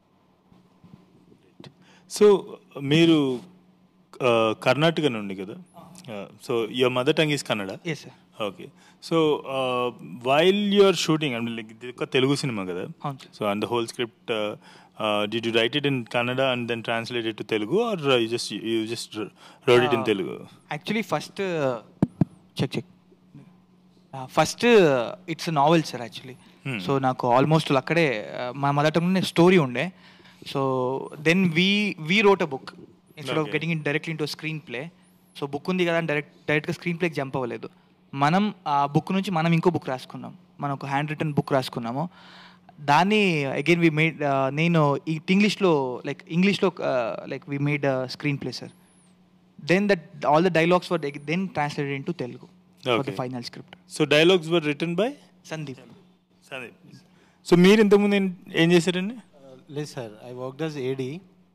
so మీరు uh, Karnataka నుండి కదా so your mother tongue is Kannada yes sir okay so while you're shooting అంటే like ఇది ఒక Telugu cinema కదా అవును sir so and the whole script did you write it in Kannada and then translate it to Telugu or you just you just wrote it in Telugu actually first check check first it's novel sir actually so నాకు almost అక్కడే uh, మా mother tongue story ఉండే so then we we wrote a book instead of getting in directly into screenplay so book ఉంది కదా అని direct డైరెక్ట్గా screen ప్లేకి jump అవ్వలేదు మనం ఆ బుక్ నుంచి మనం ఇంకో బుక్ రాసుకున్నాం మనం ఒక హ్యాండ్ రిటర్న్ బుక్ రాసుకున్నాము దాన్ని అగైన్ వి మేడ్ నేను ఇంగ్లీష్లో లైక్ ఇంగ్లీష్లో like we made screenplay sir then that all the dialogues were then translated into Telugu for the Okay. Final script so dialogues were written by Sandeep Sandeep so మీరు ఇంతకుముందు ఏం- ఏం చేశారండి లేదు sir I work as AD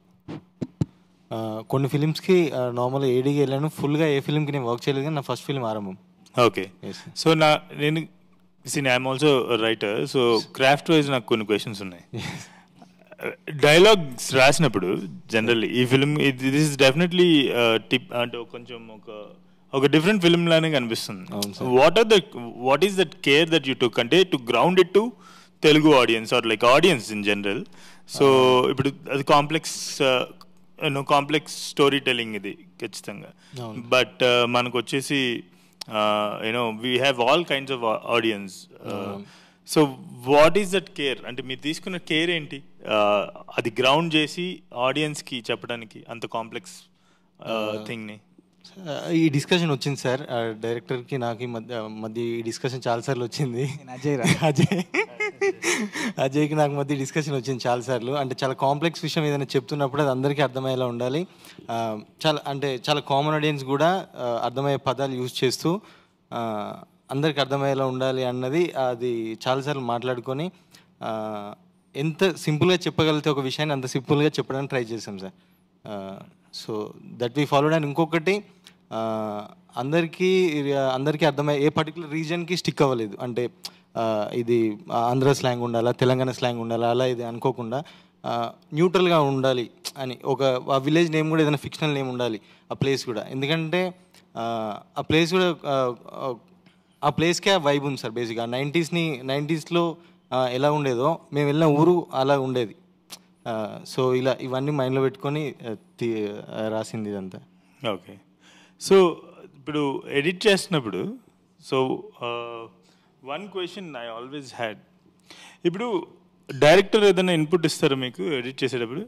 కొన్ని ఫిలిమ్స్కి normal ఏడీకి వెళ్ళాను ఫుల్గా ఏ ఫిలింకి నేను వర్క్ చేయలేదు కానీ నా ఫస్ట్ ఫిలిం ఆరంభం ఓకే Yes, sir. సో నా నేను since I'm also writer so craft wise నాకు కొన్ని క్వశ్చన్స్ ఉన్నాయి డైలాగ్స్ రాసినప్పుడు జనరల్లీ ఈ film this is definitely tip అంటే ఒక కొంచెం ఒక ఒక డిఫరెంట్ ఫిల్మ్ లానే కనిపిస్తుంది అవును sir. What are the what is that care that you took అంటే to ground it to Telugu audience or like audience in general so ఇప్పుడు అది complex you know complex story telling ఇది ఖచ్చితంగా అవును. బట్ మనకు వచ్చేసి you know we have all kinds of audience so what is that care అంటే మీరు తీసుకున్న కేర్ ఏంటి Uh, అది గ్రౌండ్ చేసి ఆడియన్స్కి చెప్పడానికి అంత కాంప్లెక్స్ థింగ్ని ఈ డిస్కషన్ వచ్చింది సార్ డైరెక్టర్కి నాకు ఈ మధ్య మధ్య ఈ డిస్కషన్ చాలాసార్లు వచ్చింది నేను అజయ్ రా. అజయ్ అజయ్కి నాకు మధ్య డిస్కషన్ వచ్చింది చాలాసార్లు అంటే చాలా కాంప్లెక్స్ విషయం ఏదైనా చెప్తున్నప్పుడు అది అందరికీ అర్థమయ్యేలా ఉండాలి ఆ, చాలా అంటే చాలా కామన్ ఆడియన్స్ కూడా ఆ, అర్థమయ్యే పదాలు యూజ్ చేస్తూ ఆ, అందరికీ అర్థమయ్యేలా ఉండాలి అన్నది అది చాలాసార్లు మాట్లాడుకొని ఆ, ఎంత సింపుల్గా చెప్పగలిగితే ఒక విషయాన్ని అంత సింపుల్గా చెప్పడానికి ట్రై చేసాం sir so that we followed and ఇంకొకటి ఆ, అందరికీ అందరికీ అర్థమయ్యే ఏ పర్టికులర్ రీజన్కి స్టిక్ అవ్వలేదు అంటే ఆ, ఇది ఆంధ్ర స్లాంగ్ ఉండాలా తెలంగాణ స్లాంగ్ ఉండాలా అలా ఇది అనుకోకుండా న్యూట్రల్గా ఉండాలి అని ఒక ఆ విలేజ్ నేమ్ కూడా ఏదైనా ఫిక్షనల్ నేమ్ ఉండాలి ఆ ప్లేస్ కూడా ఎందుకంటే ఆ, ఆ ప్లేస్ కూడా ఆ, ఆ, ఆ ప్లేస్కే ఆ వైబ్ ఉంది సార్ బేసిక్గా నైంటీస్ని నైంటీస్లో ఎలా ఉండేదో మేము వెళ్ళిన ఊరు అలా ఉండేది సో ఇలా ఇవన్నీ మైండ్లో పెట్టుకొని ఆ, తీ- ఆ, రాసింది ఇదంతా ఓకే సో ఇప్పుడు ఎడిట్ చేస్తున్నప్పుడు so one question I always had ఇప్పుడు డైరెక్టర్ ఏదైనా ఇన్పుట్ ఇస్తారా మీకు ఎడిట్ చేసేటప్పుడు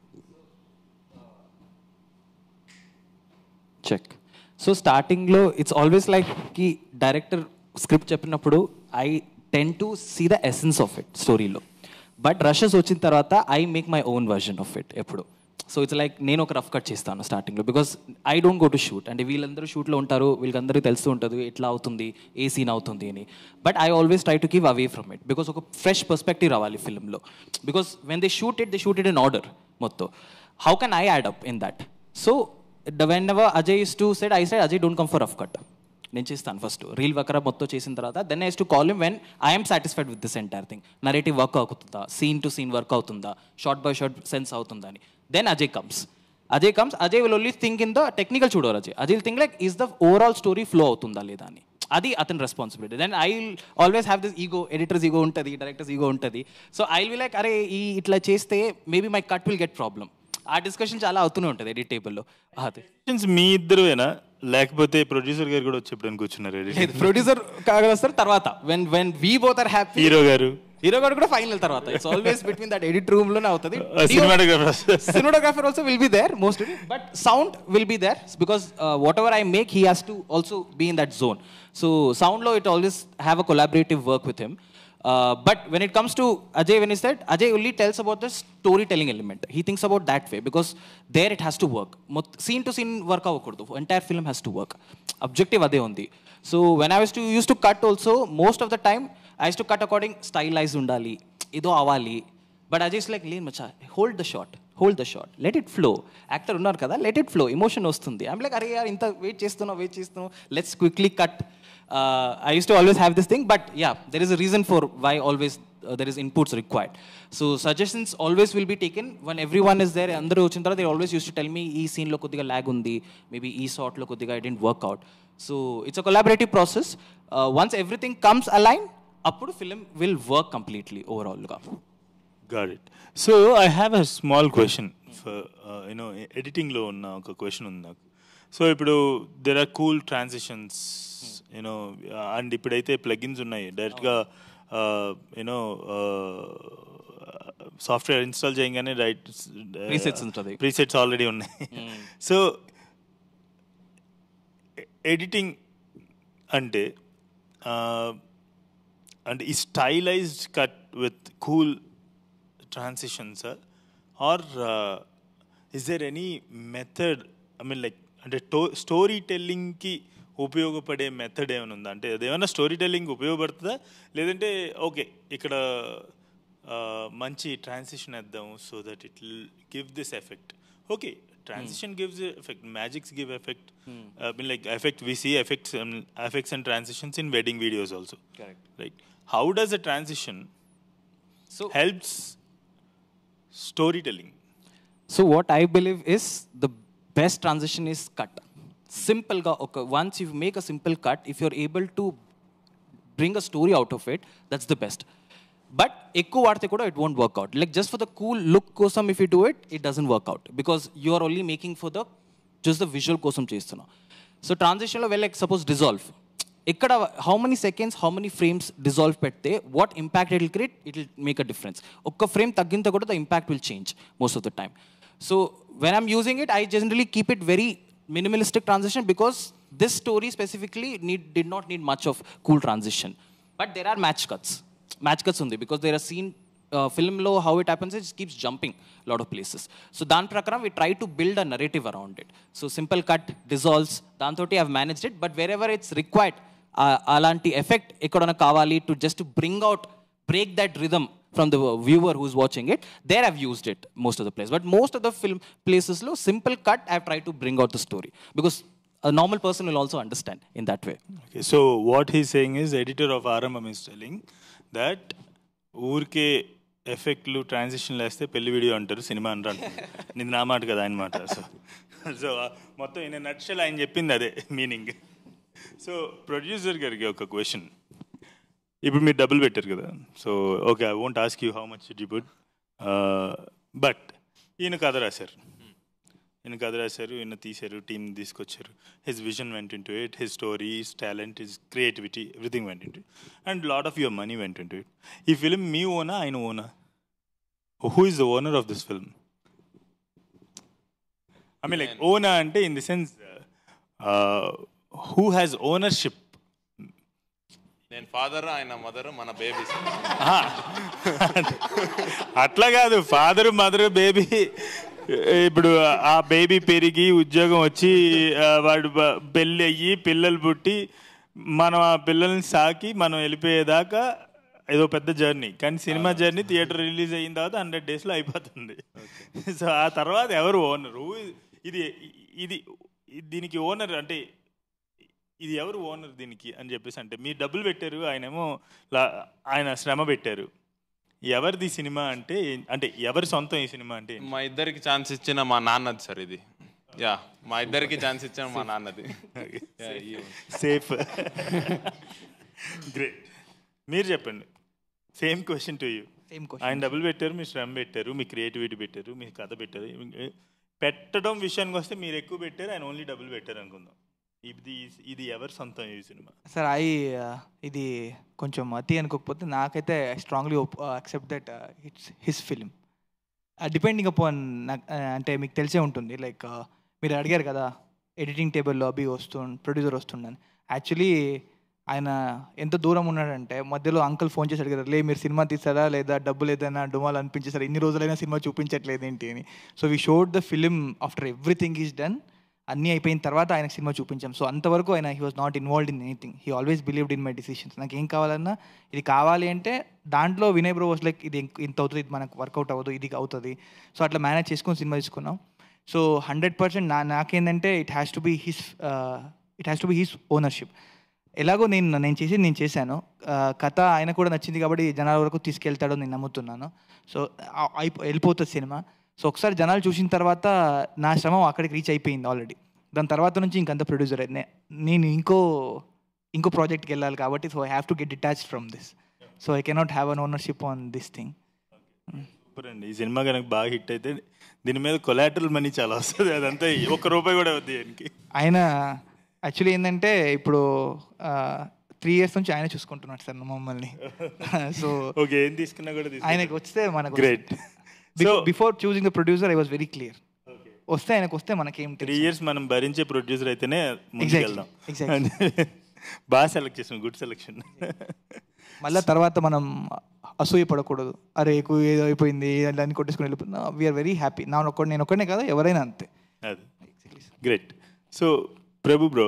చెక్ సో స్టార్టింగ్లో ఇట్స్ ఆల్వేస్ లైక్ కి డైరెక్టర్ స్క్రిప్ట్ చెప్పినప్పుడు I tend to see the essence of it స్టోరీలో బట్ రషెస్ వచ్చిన తర్వాత I make my own version of it ఎప్పుడు సో ఇట్స్ లైక్ నేను ఒక రఫ్ కట్ చేస్తాను స్టార్టింగ్లో because I don't go to shoot అంటే వీళ్ళందరూ షూట్లో ఉంటారు వీళ్ళందరికీ తెలుస్తూ ఉంటుంది ఎట్లా అవుతుంది ఏ సీన్ అవుతుంది అని but I always try to give away from it because ఒక ఫ్రెష్ పర్స్పెక్టివ్ రావాలి ఫిల్మ్లో because when they shoot it they shoot it in order మొత్తం how can I add up in that so whenever Ajay is to said I said Ajay don't come for rough cut నేను చేస్తాను first reel వకరా మొత్తం చేసిన తర్వాత then I's to call him when I'm satisfied with this entire thing narrative work అవుతుందా scene to scene work అవుతుందా short by short sense అవుతుందా అని then Ajay comes Ajay comes Ajay will only think in the technical చూడరు Ajay Ajay think like is the overall story flow అవుతుందా లేదా అని అది అతని responsibility then I always have this ego editor's ego ఉంటుంది డైరెక్టర్స్ ఈగో ఉంటుంది సో ఐ విల్ లైక్ అరే ఈ ఇట్లా చేస్తే maybe my cut will get problem ఆ డిస్కషన్ చాలా అవుతూనే ఉంటుంది ఎడిట్ టేబుల్లో అదే Questions మీ ఇద్దరువేనా లేకపోతే ప్రొడ్యూసర్ గారు కూడా వచ్చి ఎప్పుడైనా కూర్చున్నారు లేదు ప్రొడ్యూసర్ వస్తారు తర్వాత when when we both are happy hero గారు హీరో గారు కూడా ఫైనల్ తర్వాత it's always between that edit room లోనే అవుతుంది cinematographer cinematographer also will be there mostly but sound will be there because uh, whatever i make he has to also be in that zone so sound law it always have a collaborative work with him uh, but when it comes to ajay when he said ajay only tells about the storytelling element he thinks about that way because there it has to work Mot- scene to scene work అవ్వకూడదు entire film has to work objective అదే ఉంది so when i was to used to cut also most of the time i used to cut according stylized ఉండాలి ఏదో అవ్వాలి but Ajay like లేదు మచ్చా hold the shot hold the shot let it flow actor ఉన్నారు కదా let it flow emotion వస్తుంది I'm like అరే యార్ ఇంత వెయిట్ చేస్తున్నావు వెయిట్ చేస్తున్నావు let's quickly cut I use to always have this thing but yeah there is a reason for why always there is inputs required so suggestions always will be taken one every one is there అందరూ వచ్చిన తర్వాత they always use to tell me ఈ సీన్లో కొద్దిగా lag ఉంది maybe ఈ షార్ట్లో కొద్దిగా I didn't work out so it's a collaborative process once everything comes align అప్పుడు ఫిలిం విల్ వర్క్ కంప్లీట్లీ ఓవరాల్గా got it so I have a small question for you know ఎడిటింగ్లో ఉన్న ఒక క్వశ్చన్ ఉంది నాకు సో ఇప్పుడు there are cool transitions you know and ఇప్పుడైతే ప్లగిన్స్ ఉన్నాయి డైరెక్ట్గా యూనో సాఫ్ట్వేర్ ఇన్స్టాల్ చేయగానే రైట్ Presets ఉంటది. ప్రీసెట్స్ ఆల్రెడీ ఉన్నాయి సో ఎడిటింగ్ అంటే ఆ, అంటే ఈ stylized cut with cool transitions or is there any method I mean like అంటే టో స్టోరీ టెల్లింగ్కి ఉపయోగపడే మెథడ్ ఏమైనా ఉందా అంటే అదేమైనా స్టోరీ టెల్లింగ్ ఉపయోగపడుతుందా లేదంటే ఓకే ఇక్కడ ఆ, మంచి ట్రాన్సిషన్ వేద్దాం so that it will give this effect okay transition gives effect magics give effect I mean like effect we see effects effects and transitions in wedding videos also Correct. Right how does a transition So, helps storytelling. so what I believe is the best transition is cut. Simple ga okay. Once you make a simple cut, if you're able to bring a story out of it, that's the best. But ఎక్కువ వాడితే కూడా it won't work out like just for the cool look కోసం if you do it it doesn't work out because you are only making for the just the visual కోసం చేస్తున్నాం so ట్రాన్సిషన్లో వెళ్ళి like suppose dissolve ఇక్కడ how many seconds how many frames dissolve పెడితే what impact it will create it will make a difference ఒక్క frame తగ్గితే కూడా the impact will change most of the time so when I'm using it I generally keep it very minimalistic transition because this story specifically need did not need much of cool transition but there are match cuts match cuts ఉంది because there are scene uh, film లో how it happens is it keeps jumping a lot of places so దాని ప్రకారం we try to build a narrative around it so simple cut dissolves దాంతో i've managed it but wherever it's required uh, అలాంటి effect ఎక్కడైనా కావాలి to just bring out break that rhythm from the viewer who's watching it there i've used it most of the place but most of the film places low simple cut i've tried to bring out the story because a normal person will also understand in that way Okay, so what he's saying is editor of RMM is telling that ఊరికే ఎఫెక్ట్లు ట్రాన్సిషన్లు వేస్తే పెళ్లి video అంటారు cinema అంటారు ఇది నా మాట కదా ఆయన మాట సో సో మొత్తం ఈయన నక్షలు ఆయన చెప్పింది అదే మీనింగ్ సో ప్రొడ్యూసర్ గారికి ఒక క్వశ్చన్ ఇప్పుడు మీరు డబ్బులు పెట్టారు కదా so okay I won't ask you how much you put but ఈయన కథ రాశారు ఈయన కథ రాశారు ఈయన తీశారు టీం తీసుకొచ్చారు his vision went into it his story his talent his creativity everything went into and lot of your money went into it ఈ ఫిలిం మీ ఓనా ఆయన owner who is the owner of this film I mean like owner అంటే in the sense who has ownership నేను father ఆయన mother మన babies అట్లా కాదు father mother baby ఇప్పుడు ఆ బేబీ పెరిగి ఉద్యోగం వచ్చి ఆ, వాడు బ- పెళ్ళి అయ్యి పిల్లలు పుట్టి మనం ఆ పిల్లల్ని సాకి మనం వెళ్ళిపోయేదాకా ఏదో పెద్ద జర్నీ కానీ సినిమా జర్నీ థియేటర్ రిలీజ్ అయిన తర్వాత హండ్రెడ్ డేస్లో అయిపోతుంది సో ఆ తర్వాత ఎవరు ఓనర్ ఇది ఇది దీనికి ఓనర్ అంటే ఇది ఎవరు ఓనర్ దీనికి అని చెప్పేసి అంటే మీరు డబ్బులు పెట్టారు ఆయనేమో లా- ఆయన శ్రమ పెట్టారు ఎవరిది సినిమా అంటే ఏం- అంటే ఎవరి సొంతం ఈ సినిమా అంటే మా ఇద్దరికి ఛాన్స్ ఇచ్చిన మా నాన్నది సార్ ఇది యా మా ఇద్దరికి ఛాన్స్ ఇచ్చిన మా నాన్నది Yeah, ఈ- సేఫ్ గ్రేట్ మీరు చెప్పండి same question to you same ఆయన డబ్బులు పెట్టారు మీ శ్రమ పెట్టారు మీ క్రియేటివిటీ పెట్టారు మీ కథ పెట్టారు పెట్టడం విషయానికి వస్తే మీరు ఎక్కువ పెట్టారు ఆయన ఓన్లీ డబ్బులు పెట్టారు అనుకుందాం ఇది ఇది ఎవరి సొంతం ఈ సినిమా సార్ ఐ ఇది కొంచెం అతి అనుకోకపోతే నాకైతే I strongly accept that it's his film depending upon అంటే మీకు తెలిసే ఉంటుంది లైక్ మీరు అడిగారు కదా ఎడిటింగ్ టేబుల్లో అభి వస్తు ప్రొడ్యూసర్ వస్తుండని యాక్చువల్లీ ఆయన ఎంత దూరం ఉన్నాడంటే మధ్యలో అంకుల్ ఫోన్ చేసి అడిగారు లే మీరు సినిమా తీసారా లేదా డబ్బులు ఏదైనా డుమాలు అనిపించేసారా ఇన్ని రోజులైనా సినిమా చూపించట్లేదు ఏంటి అని so we showed the film after everything is done అన్నీ అయిపోయిన తర్వాత ఆయనకు సినిమా చూపించాం సో అంతవరకు ఆయన he was not involved in anything he always believed in my decisions నాకు ఏం కావాలన్నా ఇది కావాలి అంటే దాంట్లో వినయ్ బ్రో వాస్ లైక్ ఇది ఇంక- ఇంత అవుతుంది ఇది మనకు వర్కౌట్ అవ్వదు ఇది అవుతుంది సో అట్లా మేనేజ్ చేసుకొని సినిమా తీసుకున్నాం సో హండ్రెడ్ పర్సెంట్ నా నాకేంటంటే it has to be his it has to be his ownership ఎలాగో నేను నేను చేసి నేను చేశాను ఆ, కథ ఆయన కూడా నచ్చింది కాబట్టి జనాల వరకు తీసుకెళ్తాడో నేను నమ్ముతున్నాను సో ఆ- అయిపో వెళ్ళిపోతుంది సినిమా సో ఒకసారి జనాలు చూసిన తర్వాత నా శ్రమ అక్కడికి రీచ్ అయిపోయింది ఆల్రెడీ దాని తర్వాత నుంచి ఇంకంత ప్రొడ్యూసర్ నేను ఇంకో ఇంకో ప్రాజెక్ట్కి వెళ్ళాలి కాబట్టి so I have to get detached from this so I cannot have an ownership on this thing super అండి ఈ సినిమా కనుక బాగా హిట్ అయితే దీని మీద కొలాటరల్ మనీ చాలా వస్తుంది అదంతా ఒక్క రూపాయి కూడా వద్దు దీనికి ఆయన యాక్చువల్లీ ఏంటంటే ఇప్పుడు త్రీ ఇయర్స్ నుంచి ఆయన చూసుకుంటున్నాడు సార్ మమ్మల్ని సో ఓకే ఏం తీసుకున్నా కూడా ఆయనకి వస్తే మనకు great so before choosing the producer I was very clear వస్తే ఆయనకు వస్తే మనకేం త్రీ ఇయర్స్ మనం భరించే ప్రొడ్యూసర్ అయితేనే ముందుకు Exactly. వెళ్దాం Exactly. బాగా సెలెక్ట్ చేసాం గుడ్ సెలెక్షన్ మళ్ళీ తర్వాత మనం అసూయ పడకూడదు అరే ఎక్కువ ఏదో అయిపోయింది దాన్ని కొట్టేసుకుని వెళ్ళిపోతున్నా వీఆర్ వెరీ హ్యాపీ నా ఒక్కడు నేను ఒక్కడే కాదు ఎవరైనా అంతే అది గ్రేట్ సో ప్రభు బ్రో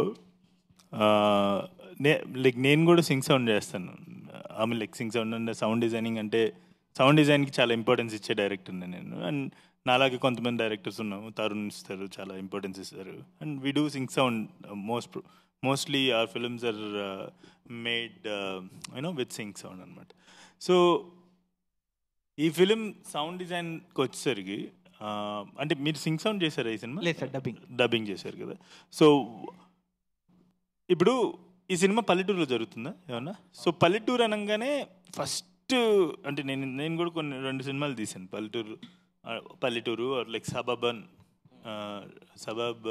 నే లైక్ నేను కూడా సింగ్ సౌండ్ చేస్తాను I mean like sync sound అంటే సౌండ్ డిజైనింగ్ అంటే సౌండ్ డిజైన్కి చాలా ఇంపార్టెన్స్ ఇచ్చే డైరెక్టర్ నేను అండ్ నాలాగే కొంతమంది డైరెక్టర్స్ ఉన్నాము తరుణ్ ఇస్తారు చాలా ఇంపార్టెన్స్ ఇస్తారు and we do sync sound most mostly our films are made you know with sync sound అనమాట సో ఈ ఫిలిం సౌండ్ డిజైన్కి వచ్చేసరికి ఆ, అంటే మీరు సింగ్ సౌండ్ చేశారా ఈ సినిమా లేదు సార్ డబ్బింగ్ డబ్బింగ్ చేశారు కదా సో ఇప్పుడు ఈ సినిమా పల్లెటూరులో జరుగుతుందా ఏమన్నా సో పల్లెటూరు అనగానే ఫస్ట్ అంటే నేను నేను కూడా కొన్ని రెండు సినిమాలు తీశాను పల్లెటూరు ఆ, పల్లెటూరు లైక్ సబబన్ సబబ్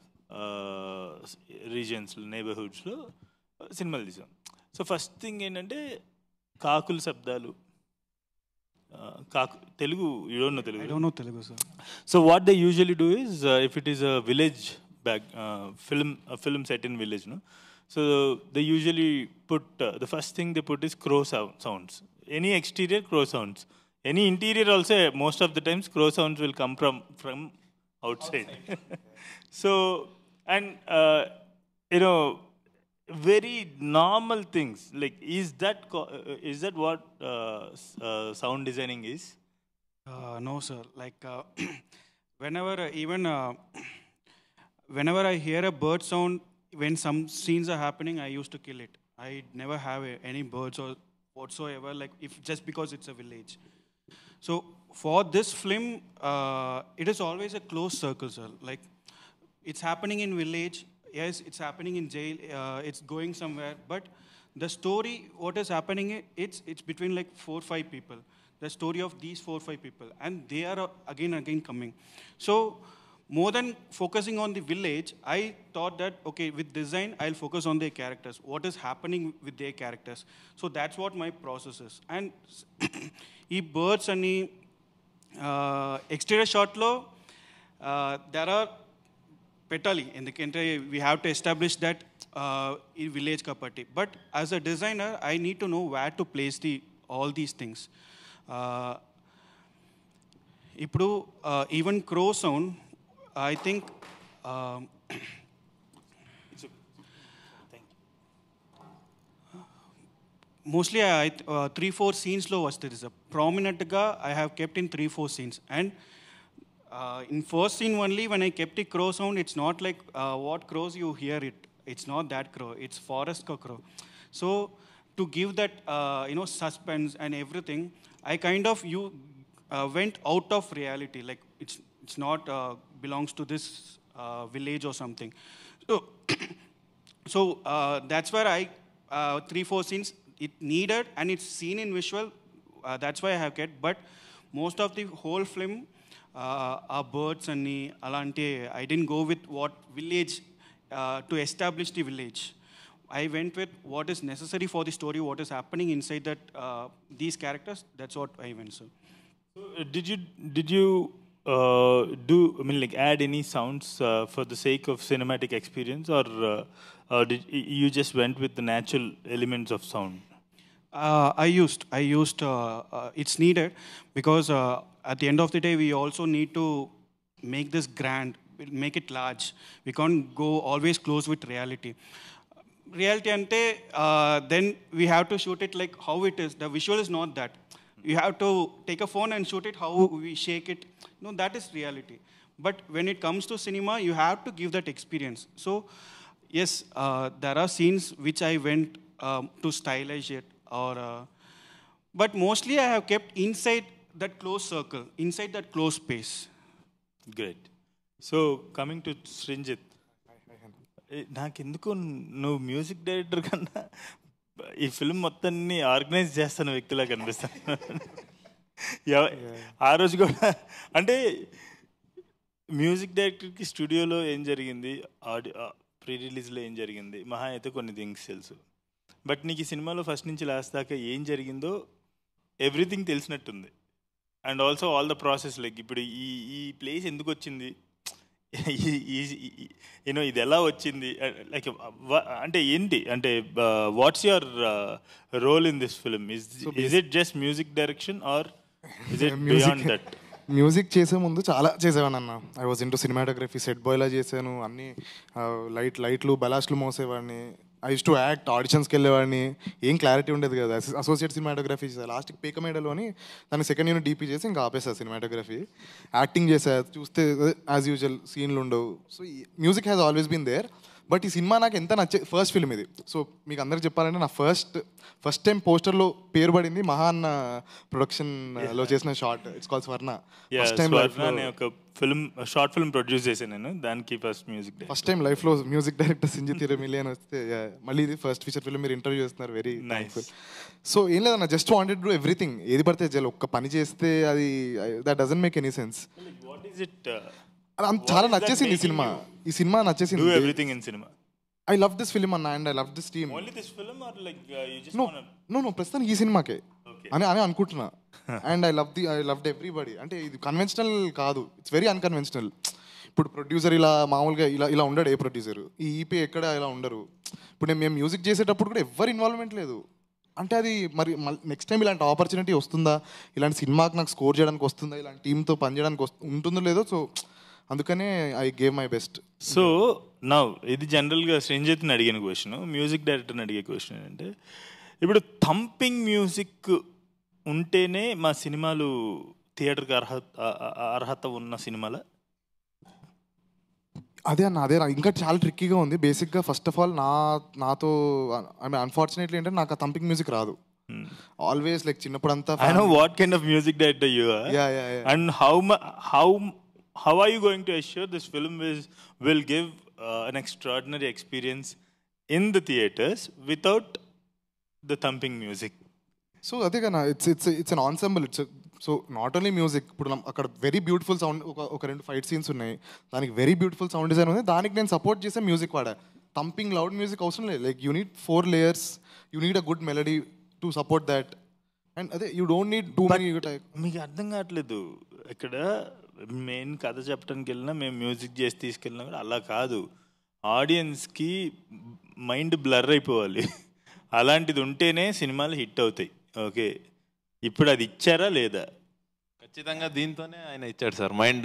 రీజియన్స్ నేబర్హుడ్స్లో సినిమాలు తీసాం సో ఫస్ట్ థింగ్ ఏంటంటే కాకుల శబ్దాలు ఆ, కాకు Telugu you don't know Telugu I don't know Telugu, sir. So what they usually do is, uh, if it is a village back uh, film, a film set in village, no. So they usually put uh, the first thing they put is crow sound, sounds. Any exterior crow sounds. Any interior also, most of the times crow sounds will come from from outside. so and uh, you know very normal things like is that co- uh, is that what uh, s- uh, sound designing is? Uh, no, sir. Like uh, whenever uh, even uh, whenever I hear a bird sound, when some scenes are happening, I used to kill it. I never have uh, any birds or whatsoever. Like if just because it's a village. So for this film, uh, it is always a close circle, sir. Like it's happening in village. Yes, it's happening in jail. Uh, it's going somewhere. But the story, what is happening? i- It's it's between like four five people. The story of these four five people, and they are uh, again again coming. So more than focusing on the village, I thought that okay, with design, I'll focus on their characters. What is happening with their characters? So that's what my process is. And ఈ birds అని exterior షాట్లో there are పెట్టాలి ఎందుకంటే we have to establish that ఈ village కాబట్టి but as a designer I need to know where to place the all these things ఇప్పుడు even crow sound I think mostly I three four సీన్స్లో వస్తుంది sir ప్రామినెంట్గా I have kept in three four scenes and in first scene only when I kept ఈ crow sound it's not like what crows you hear it it's not that crow it's forest crow so to give that you know suspense and everything I kind of you went out of reality like it's it's not uh, belongs to this uh, village or something so so uh, that's where i uh, three four scenes it needed and it's seen in visual uh, that's why i have kept but most of the whole film uh, are birds and alante i didn't go with what village uh, to establish the village I went with what is necessary for the story, what is happening inside that uh, these characters. That's what I went. So, So, uh, did you did you uh, do I mean like add any sounds uh, for the sake of cinematic experience, or uh, or did y- you just went with the natural elements of sound? uh, I used I used uh, uh, it's needed because uh, at the end of the day we also need to make this grand, make it large. We can't go always close with reality. Reality ante uh, then we have to shoot it like how it is. The visual is not that. You have to take a phone and shoot it how we shake it. No, that is reality. But when it comes to cinema, you have to give that experience. So, yes, uh, there are scenes which I went um, to stylish it, or uh, but mostly I have kept inside that close circle, inside that close space. Great so coming to Srinjith నాకెందుకు నువ్వు music director కన్నా ఈ film మొత్తాన్ని organise చేస్తున్న వ్యక్తిలా కనిపిస్తాను ఎవ- ఆ రోజు కూడా అంటే మ్యూజిక్ డైరెక్టర్కి స్టూడియోలో ఏం జరిగింది ఆడియో ప్రీ రిలీజ్లో ఏం జరిగింది మహా అయితే కొన్ని థింగ్స్ తెలుసు బట్ నీకు ఈ సినిమాలో ఫస్ట్ నుంచి లాస్ట్ దాకా ఏం జరిగిందో ఎవ్రీథింగ్ తెలిసినట్టుంది and also all the process like ఇప్పుడు ఈ ఈ ప్లేస్ ఎందుకు వచ్చింది యూనో ఇది ఎలా వచ్చింది లైక్ అంటే ఏంటి అంటే what's your role in this film is is it just music direction or is it beyond that music చేసే ముందు చాలా చేసేవాడిని అన్న I was into cinematography set బాయ్లా చేశాను అన్ని లైట్ లైట్లు బలాస్ట్లు మోసేవాడిని ఐ యూస్ టు యాక్ట్ ఆడిషన్స్కి వెళ్ళేవాడిని ఏం క్లారిటీ ఉండేది కదా అసోసియేట్ సినిమాటోగ్రఫీ చేసా లాస్ట్కి పేకమేడలోని దాన్ని సెకండ్ యూనిట్ డీపీ చేసి ఇంకా ఆపేసా సినిమాటోగ్రఫీ యాక్టింగ్ చేసా చూస్తే యాజ్ యూజువల్ సీన్లు ఉండవు so music has always been there but ఈ సినిమా నాకు ఎంత నచ్చే ఫస్ట్ ఫిల్మ్ ఇది సో మీకు అందరికి చెప్పాలంటే నా ఫస్ట్ ఫస్ట్ టైం పోస్టర్లో పేరు పడింది మహా అన్న ప్రొడక్షన్ లో చేసిన short it's call Swarna first time life Swarna అనే ఒక ఫిల్మ్ షార్ట్ ఫిల్మ్ ప్రొడ్యూస్ చేశాను నేను దానికి first music first time life లో మ్యూజిక్ డైరెక్టర్ సింజి తిరమిలి అని వస్తే yeah, మళ్ళీ ఇది ఫస్ట్ ఫీచర్ ఫిల్మ్ మీరు ఇంటర్వ్యూ చేస్తున్నారు వెరీ థ్యాంక్ఫుల్ సో ఏం లేదన్న జస్ట్ వాంటెడ్ డూ ఎవ్రీథింగ్ ఏది పడితే చాలు ఒక్క పని చేస్తే అది that doesn't make any sense what is it చాలా నచ్చేసింది ఈ సినిమా ఈ సినిమా డూ నచ్చేసింది ఎవ్రీథింగ్ ఇన్ సినిమా ఐ లవ్ దిస్ ఫిలిం అన్న and I love this team only this film or like you just no want no no ప్రస్తుతం ఈ సినిమాకే అని అని అనుకుంటున్నా and I love the I love everybody అంటే ఇది కన్వెన్షనల్ కాదు ఇట్స్ వెరీ అన్కన్వెన్షనల్ ఇప్పుడు ప్రొడ్యూసర్ ఇలా మామూలుగా ఇలా ఇలా ఉండడు ఏ ప్రొడ్యూసర్ ఈ ఈపీ ఎక్కడ ఇలా ఉండరు ఇప్పుడు నేను మేము మ్యూజిక్ చేసేటప్పుడు కూడా ఎవరు ఇన్వాల్వ్మెంట్ లేదు అంటే అది మరి నెక్స్ట్ టైం ఇలాంటి ఆపర్చునిటీ వస్తుందా ఇలాంటి సినిమాకి నాకు స్కోర్ చేయడానికి వస్తుందా ఇలాంటి టీంతో పనిచేయడానికి వస్తు ఉంటుందో లేదో సో అందుకనే I gave my best so నా ఇది జనరల్గా శ్రేంజత్ని అడిగిన క్వశ్చన్ మ్యూజిక్ డైరెక్టర్ని అడిగే క్వశ్చన్ ఏంటంటే ఇప్పుడు థంపింగ్ మ్యూజిక్ ఉంటేనే మా సినిమాలు థియేటర్కి అర్హత అ- అ- అర్హత ఉన్న సినిమాల అదే అన్న అదే నా- ఇంకా చాలా ట్రిక్కీగా ఉంది బేసిక్గా ఫస్ట్ ఆఫ్ ఆల్ నా నాతో ఐ మీన్ అన్ఫార్చునేట్లీ ఏంటంటే నాకు ఆ థంపింగ్ మ్యూజిక్ రాదు ఆల్వేస్ లైక్ చిన్నప్పుడు అంతా I know what kind of music director you are Yeah, yeah, yeah. And how how how are you going to assure this film will will give an extraordinary experience in the theatres without the thumping music so అదే కదా it's it's it's an ensemble it's so not only music ఇప్పుడు నమ్- అక్కడ very beautiful sound ఒక ఒక రెండు fight scenes ఉన్నాయి దానికి వెరీ బ్యూటిఫుల్ సౌండ్ డిజైన్ ఉంది దానికి నేను సపోర్ట్ చేసే మ్యూజిక్ వాడా థంపింగ్ లౌడ్ మ్యూజిక్ అవసరం లేదు like you need four layers you need a good melody to support that and అదే you don't need too many మీకు అర్థం కావట్లేదు ఇక్కడ మెయిన్ కథ చెప్పడానికి వెళ్ళినా మేము మ్యూజిక్ చేసి తీసుకెళ్ళినా కూడా అలా కాదు ఆడియన్స్కి మైండ్ బ్లర్ అయిపోవాలి అలాంటిది ఉంటేనే సినిమాలు హిట్ అవుతాయి ఓకే ఇప్పుడు అది ఇచ్చారా లేదా ఖచ్చితంగా దీంతోనే ఆయన ఇచ్చాడు సార్ మైండ్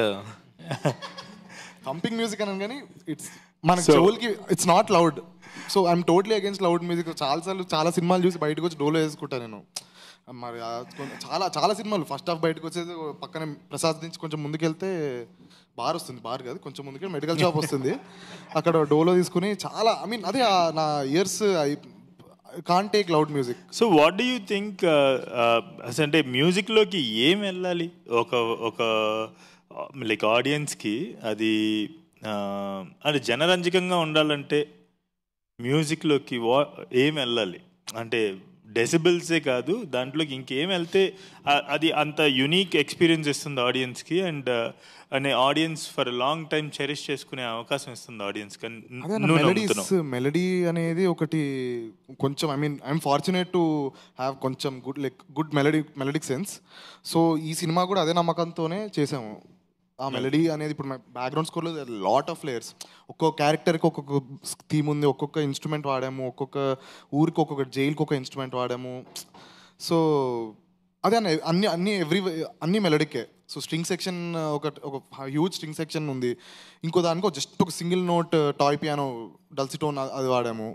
థంపింగ్ మ్యూజిక్ అని కానీ ఇట్స్ మన So- చెవులకి it's not loud so I'm totally against loud music చాలాసార్లు చాలా సినిమాలు చూసి బయటకు వచ్చి డోలో వేసుకుంటా నేను మరి ఆ కొ- చాలా చాలా సినిమాలు ఫస్ట్ హాఫ్ బయటకు వచ్చేది పక్కన ప్రసాద్ నుంచి కొంచెం ముందుకెళ్తే బార్ వస్తుంది బార్ కాదు కొంచెం ముందుకెళ్ళి మెడికల్ షాప్ వస్తుంది అక్కడ డోలో తీసుకుని చాలా ఐ మీన్ అదే ఆ నా ears I can take loud music so what do you think అంటే మ్యూజిక్లోకి ఏం వెళ్ళాలి ఒక ఒక లైక్ ఆడియన్స్కి అది uh, అంటే జనరంజకంగా ఉండాలంటే మ్యూజిక్లోకి వా ఏం వెళ్ళాలి అంటే డెసిబుల్సే కాదు దాంట్లోకి ఇంకేం వెళ్తే ఆ- అది అంత యునీక్ ఎక్స్పీరియన్స్ ఇస్తుంది ఆడియన్స్కి అండ్ అనే audience for long time cherish చేసుకునే అవకాశం ఇస్తుంది ఆడియన్స్కి అని అదే నువ్వు మెలడీస్ నమ్ముతున్నావు మెలడీ అనేది ఒకటి కొంచెం I mean I'm fortunate to have కొంచెం good like good melody melodic sense so ఈ సినిమా కూడా అదే నమ్మకంతోనే చేసాము ఆ మెలడీ అనేది ఇప్పుడు బ్యాక్గ్రౌండ్ స్కోర్లో లాట్ ఆఫ్ లేయర్స్ ఒక్కొక్క క్యారెక్టర్కి ఒక్కొక్క థీమ్ ఉంది ఒక్కొక్క ఇన్స్ట్రుమెంట్ వాడాము ఒక్కొక్క ఊరికి ఒక్కొక్క జైలుకి ఒక ఇన్స్ట్రుమెంట్ వాడాము సో అదే అన్న అన్ని అన్ని ఎవ్రీ అన్ని మెలడీకే సో స్ట్రింగ్ సెక్షన్ ఒక ఒక హ్యూజ్ స్ట్రింగ్ సెక్షన్ ఉంది ఇంకో దానికో జస్ట్ ఒక single note toy piano dulcitone అది వాడాము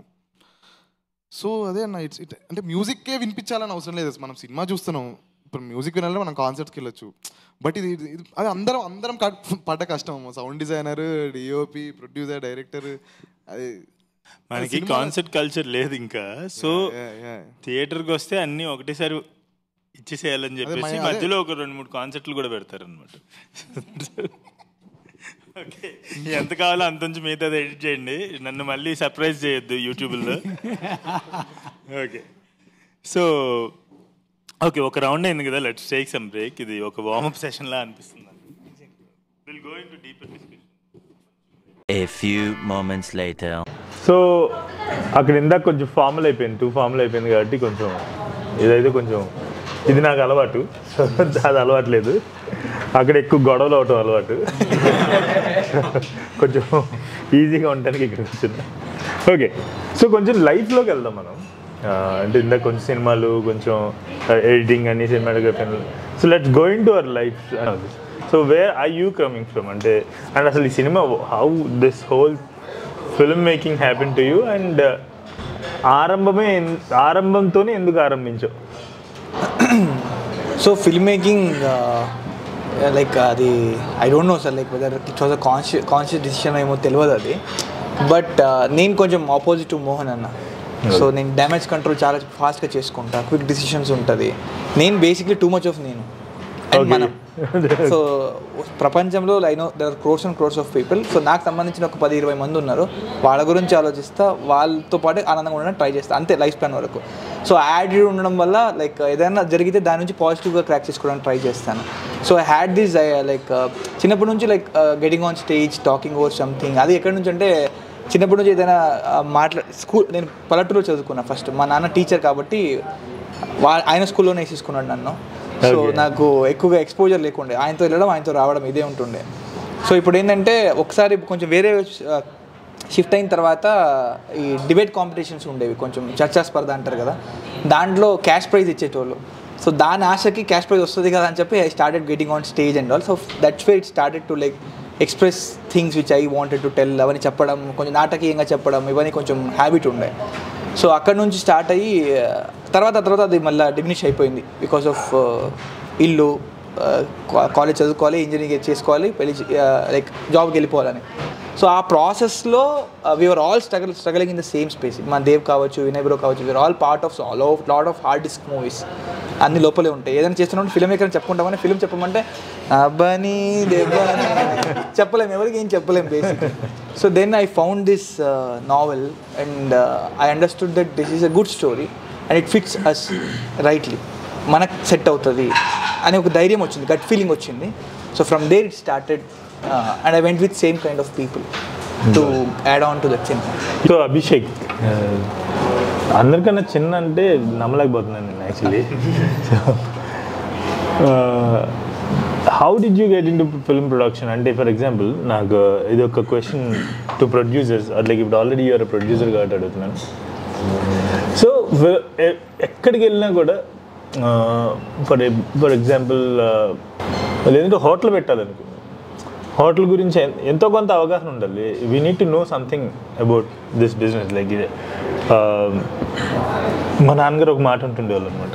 సో అదే అన్న ఇట్స్ ఇట్ అంటే మ్యూజిక్కే వినిపించాలని అవసరం లేదు మనం సినిమా చూస్తున్నాం ఇప్పుడు మ్యూజిక్ వినాలంటే మనం కాన్సర్ట్స్కి వెళ్ళొచ్చు బట్ ఇది ఇది- అది అందరం అందరం కట్- పడ్డ కష్టం sound designer DOP producer director అది మనకి సినిమా- కాన్సెప్ట్ కల్చర్ లేదు ఇంకా సో Yeah, yeah. థియేటర్కి వస్తే అన్ని ఒకటేసారి ఇచ్చేసేయాలని చెప్పేసి అదే. మధ్యలో ఒక రెండు మూడు కాన్సెప్ట్లు కూడా పెడతారు అనమాట ఓకే ఎంత కావాలో అంతంచి మిగతాది ఎడిట్ చేయండి నన్ను మళ్ళీ సర్ప్రైజ్ చేయొద్దు యూట్యూబ్లో ఓకే సో ఓకే ఒక రౌండ్ అయింది కదా లెట్స్ టేక్ సమ్ బ్రేక్ ఇది ఒక వార్మప్ సెషన్ లా అనిపిస్తుంది will go into deeper discussion A few moments later. So అక్కడ ఇందాక కొంచెం ఫార్మల్ అయిపోయింది టూ ఫార్మల్ అయిపోయింది కాబట్టి కొంచెం ఇదైతే కొంచెం ఇది నాకు అలవాటు సో అది అలవాటు లేదు అక్కడ ఎక్కువ గొడవలు అవటం అలవాటు కొంచెం ఈజీగా ఉండడానికి ఇక్కడ కూర్చున్నా ఓకే సో కొంచెం లైఫ్లోకి వెళ్దాం మనం ఆ, అంటే ఇందాక కొంచెం సినిమాలు కొంచెం ఎడిటింగ్ అని cinematography so let's going to our life so where I you coming from అంటే అండ్ అసలు ఈ cinema how this whole film making happen to you and ఆరంభమే ఎన్- ఆరంభంతోనే ఎందుకు ఆరంభించావు సో ఫిల్మ్ మేకింగ్ లైక్ అది I don't know sir like whether it was a conscious conscious decision ఏమో తెలియదు అది బట్ నేను కొంచెం ఆపోజిట్ టు మోహన్ అన్న సో నేను డ్యామేజ్ కంట్రోల్ చాలా ఫాస్ట్గా చేసుకుంటా క్విక్ డిసిషన్స్ ఉంటుంది నేను బేసిక్లీ టూ మచ్ ఆఫ్ నేను అండ్ మనం సో ప్రపంచంలో I know there are crores and crores of people so నాకు సంబంధించిన ఒక పది ఇరవై మంది ఉన్నారు వాళ్ళ గురించి ఆలోచిస్తా వాళ్ళతో పాటు ఆనందంగా ఉండడం ట్రై చేస్తా అంతే లైఫ్ ప్లాన్ వరకు సో యాటిట్యూడ్ ఉండడం వల్ల లైక్ ఏదైనా జరిగితే దాని నుంచి పాజిటివ్గా క్రాక్ చేసుకోవడానికి ట్రై చేస్తాను so I had this like చిన్నప్పటి నుంచి like getting on stage talking over something అది ఎక్కడి నుంచి అంటే చిన్నప్పటి నుంచి ఏదైనా మాట్లా స్కూల్ నేను పల్లెటూరులో చదువుకున్నా ఫస్ట్ మా నాన్న టీచర్ కాబట్టి వా ఆయన స్కూల్లోనే వేసేసుకున్నాడు నన్ను సో Okay. నాకు ఎక్కువగా ఎక్స్పోజర్ లేకుండే ఆయనతో వెళ్ళడం ఆయనతో రావడం ఇదే ఉంటుండే సో ఇప్పుడు ఏంటంటే ఒకసారి కొంచెం వేరే షిఫ్ట్ అయిన తర్వాత ఈ డిబేట్ కాంపిటీషన్స్ ఉండేవి కొంచెం చర్చా స్పర్ధ అంటారు కదా దాంట్లో క్యాష్ ప్రైజ్ ఇచ్చేటోళ్ళు సో దాని ఆశకి క్యాష్ ప్రైజ్ వస్తుంది కదా అని చెప్పి I started getting on stage and all so that's way it started to like express things which I wanted to tell అవన్నీ చెప్పడం కొంచెం నాటకీయంగా చెప్పడం ఇవన్నీ కొంచెం హ్యాబిట్ ఉండే సో అక్కడ నుంచి స్టార్ట్ అయ్యి ఆ, తర్వాత తర్వాత అది మళ్ళీ డిమినిష్ అయిపోయింది బికాస్ ఆఫ్ ఇల్లు కాలేజ్ చదువుకోవాలి ఇంజనీరింగ్ చేసుకోవాలి పెళ్లి లైక్ జాబ్కి వెళ్ళిపోవాలని సో ఆ ప్రాసెస్లో we're all struggle struggling in the same space మా దేవ్ కావచ్చు వినయ్ బ్రో కావచ్చు we're all part of all of lot of hard disk movies అన్ని లోపలే ఉంటాయి ఏదైనా చేస్తున్నప్పుడు ఫిల్మ్ మేకర్ చెప్పుకుంటామని ఫిల్మ్ చెప్పమంటే అబ్బాని దెబ్బని చెప్పలేము ఎవరికి ఏం చెప్పలేము basic so then I found this novel and I understood that this is a good story and it fits us rightly మనకు సెట్ అవుతుంది అని ఒక ధైర్యం వచ్చింది గట్ ఫీలింగ్ వచ్చింది so from there it started and I went with same kind of people to add on to that cinema so Abhishek ఆ, అందరికన్నా చిన్న అంటే నమ్మలేకపోతున్నాను నేను actually so how did you get in to film production అంటే for example నాకు ఇది ఒక క్వశ్చన్ టు ప్రొడ్యూసర్స్ లైక్ ఇప్పుడు ఆల్రెడీ యూఆర్ ప్రొడ్యూసర్ కాబట్టి అడుగుతున్నాను సో ఎక్కడికి వెళ్ళినా కూడా ఫర్ ఫర్ ఎగ్జాంపుల్ లేదంటే హోటల్ పెట్టాలనుకో హోటల్ గురించి ఎన్- ఎంతో కొంత అవగాహన ఉండాలి we need to know something about this business like ఇదే ఆ, మా నాన్నగారు ఒక మాట ఉంటుండేవాళ్ళు అనమాట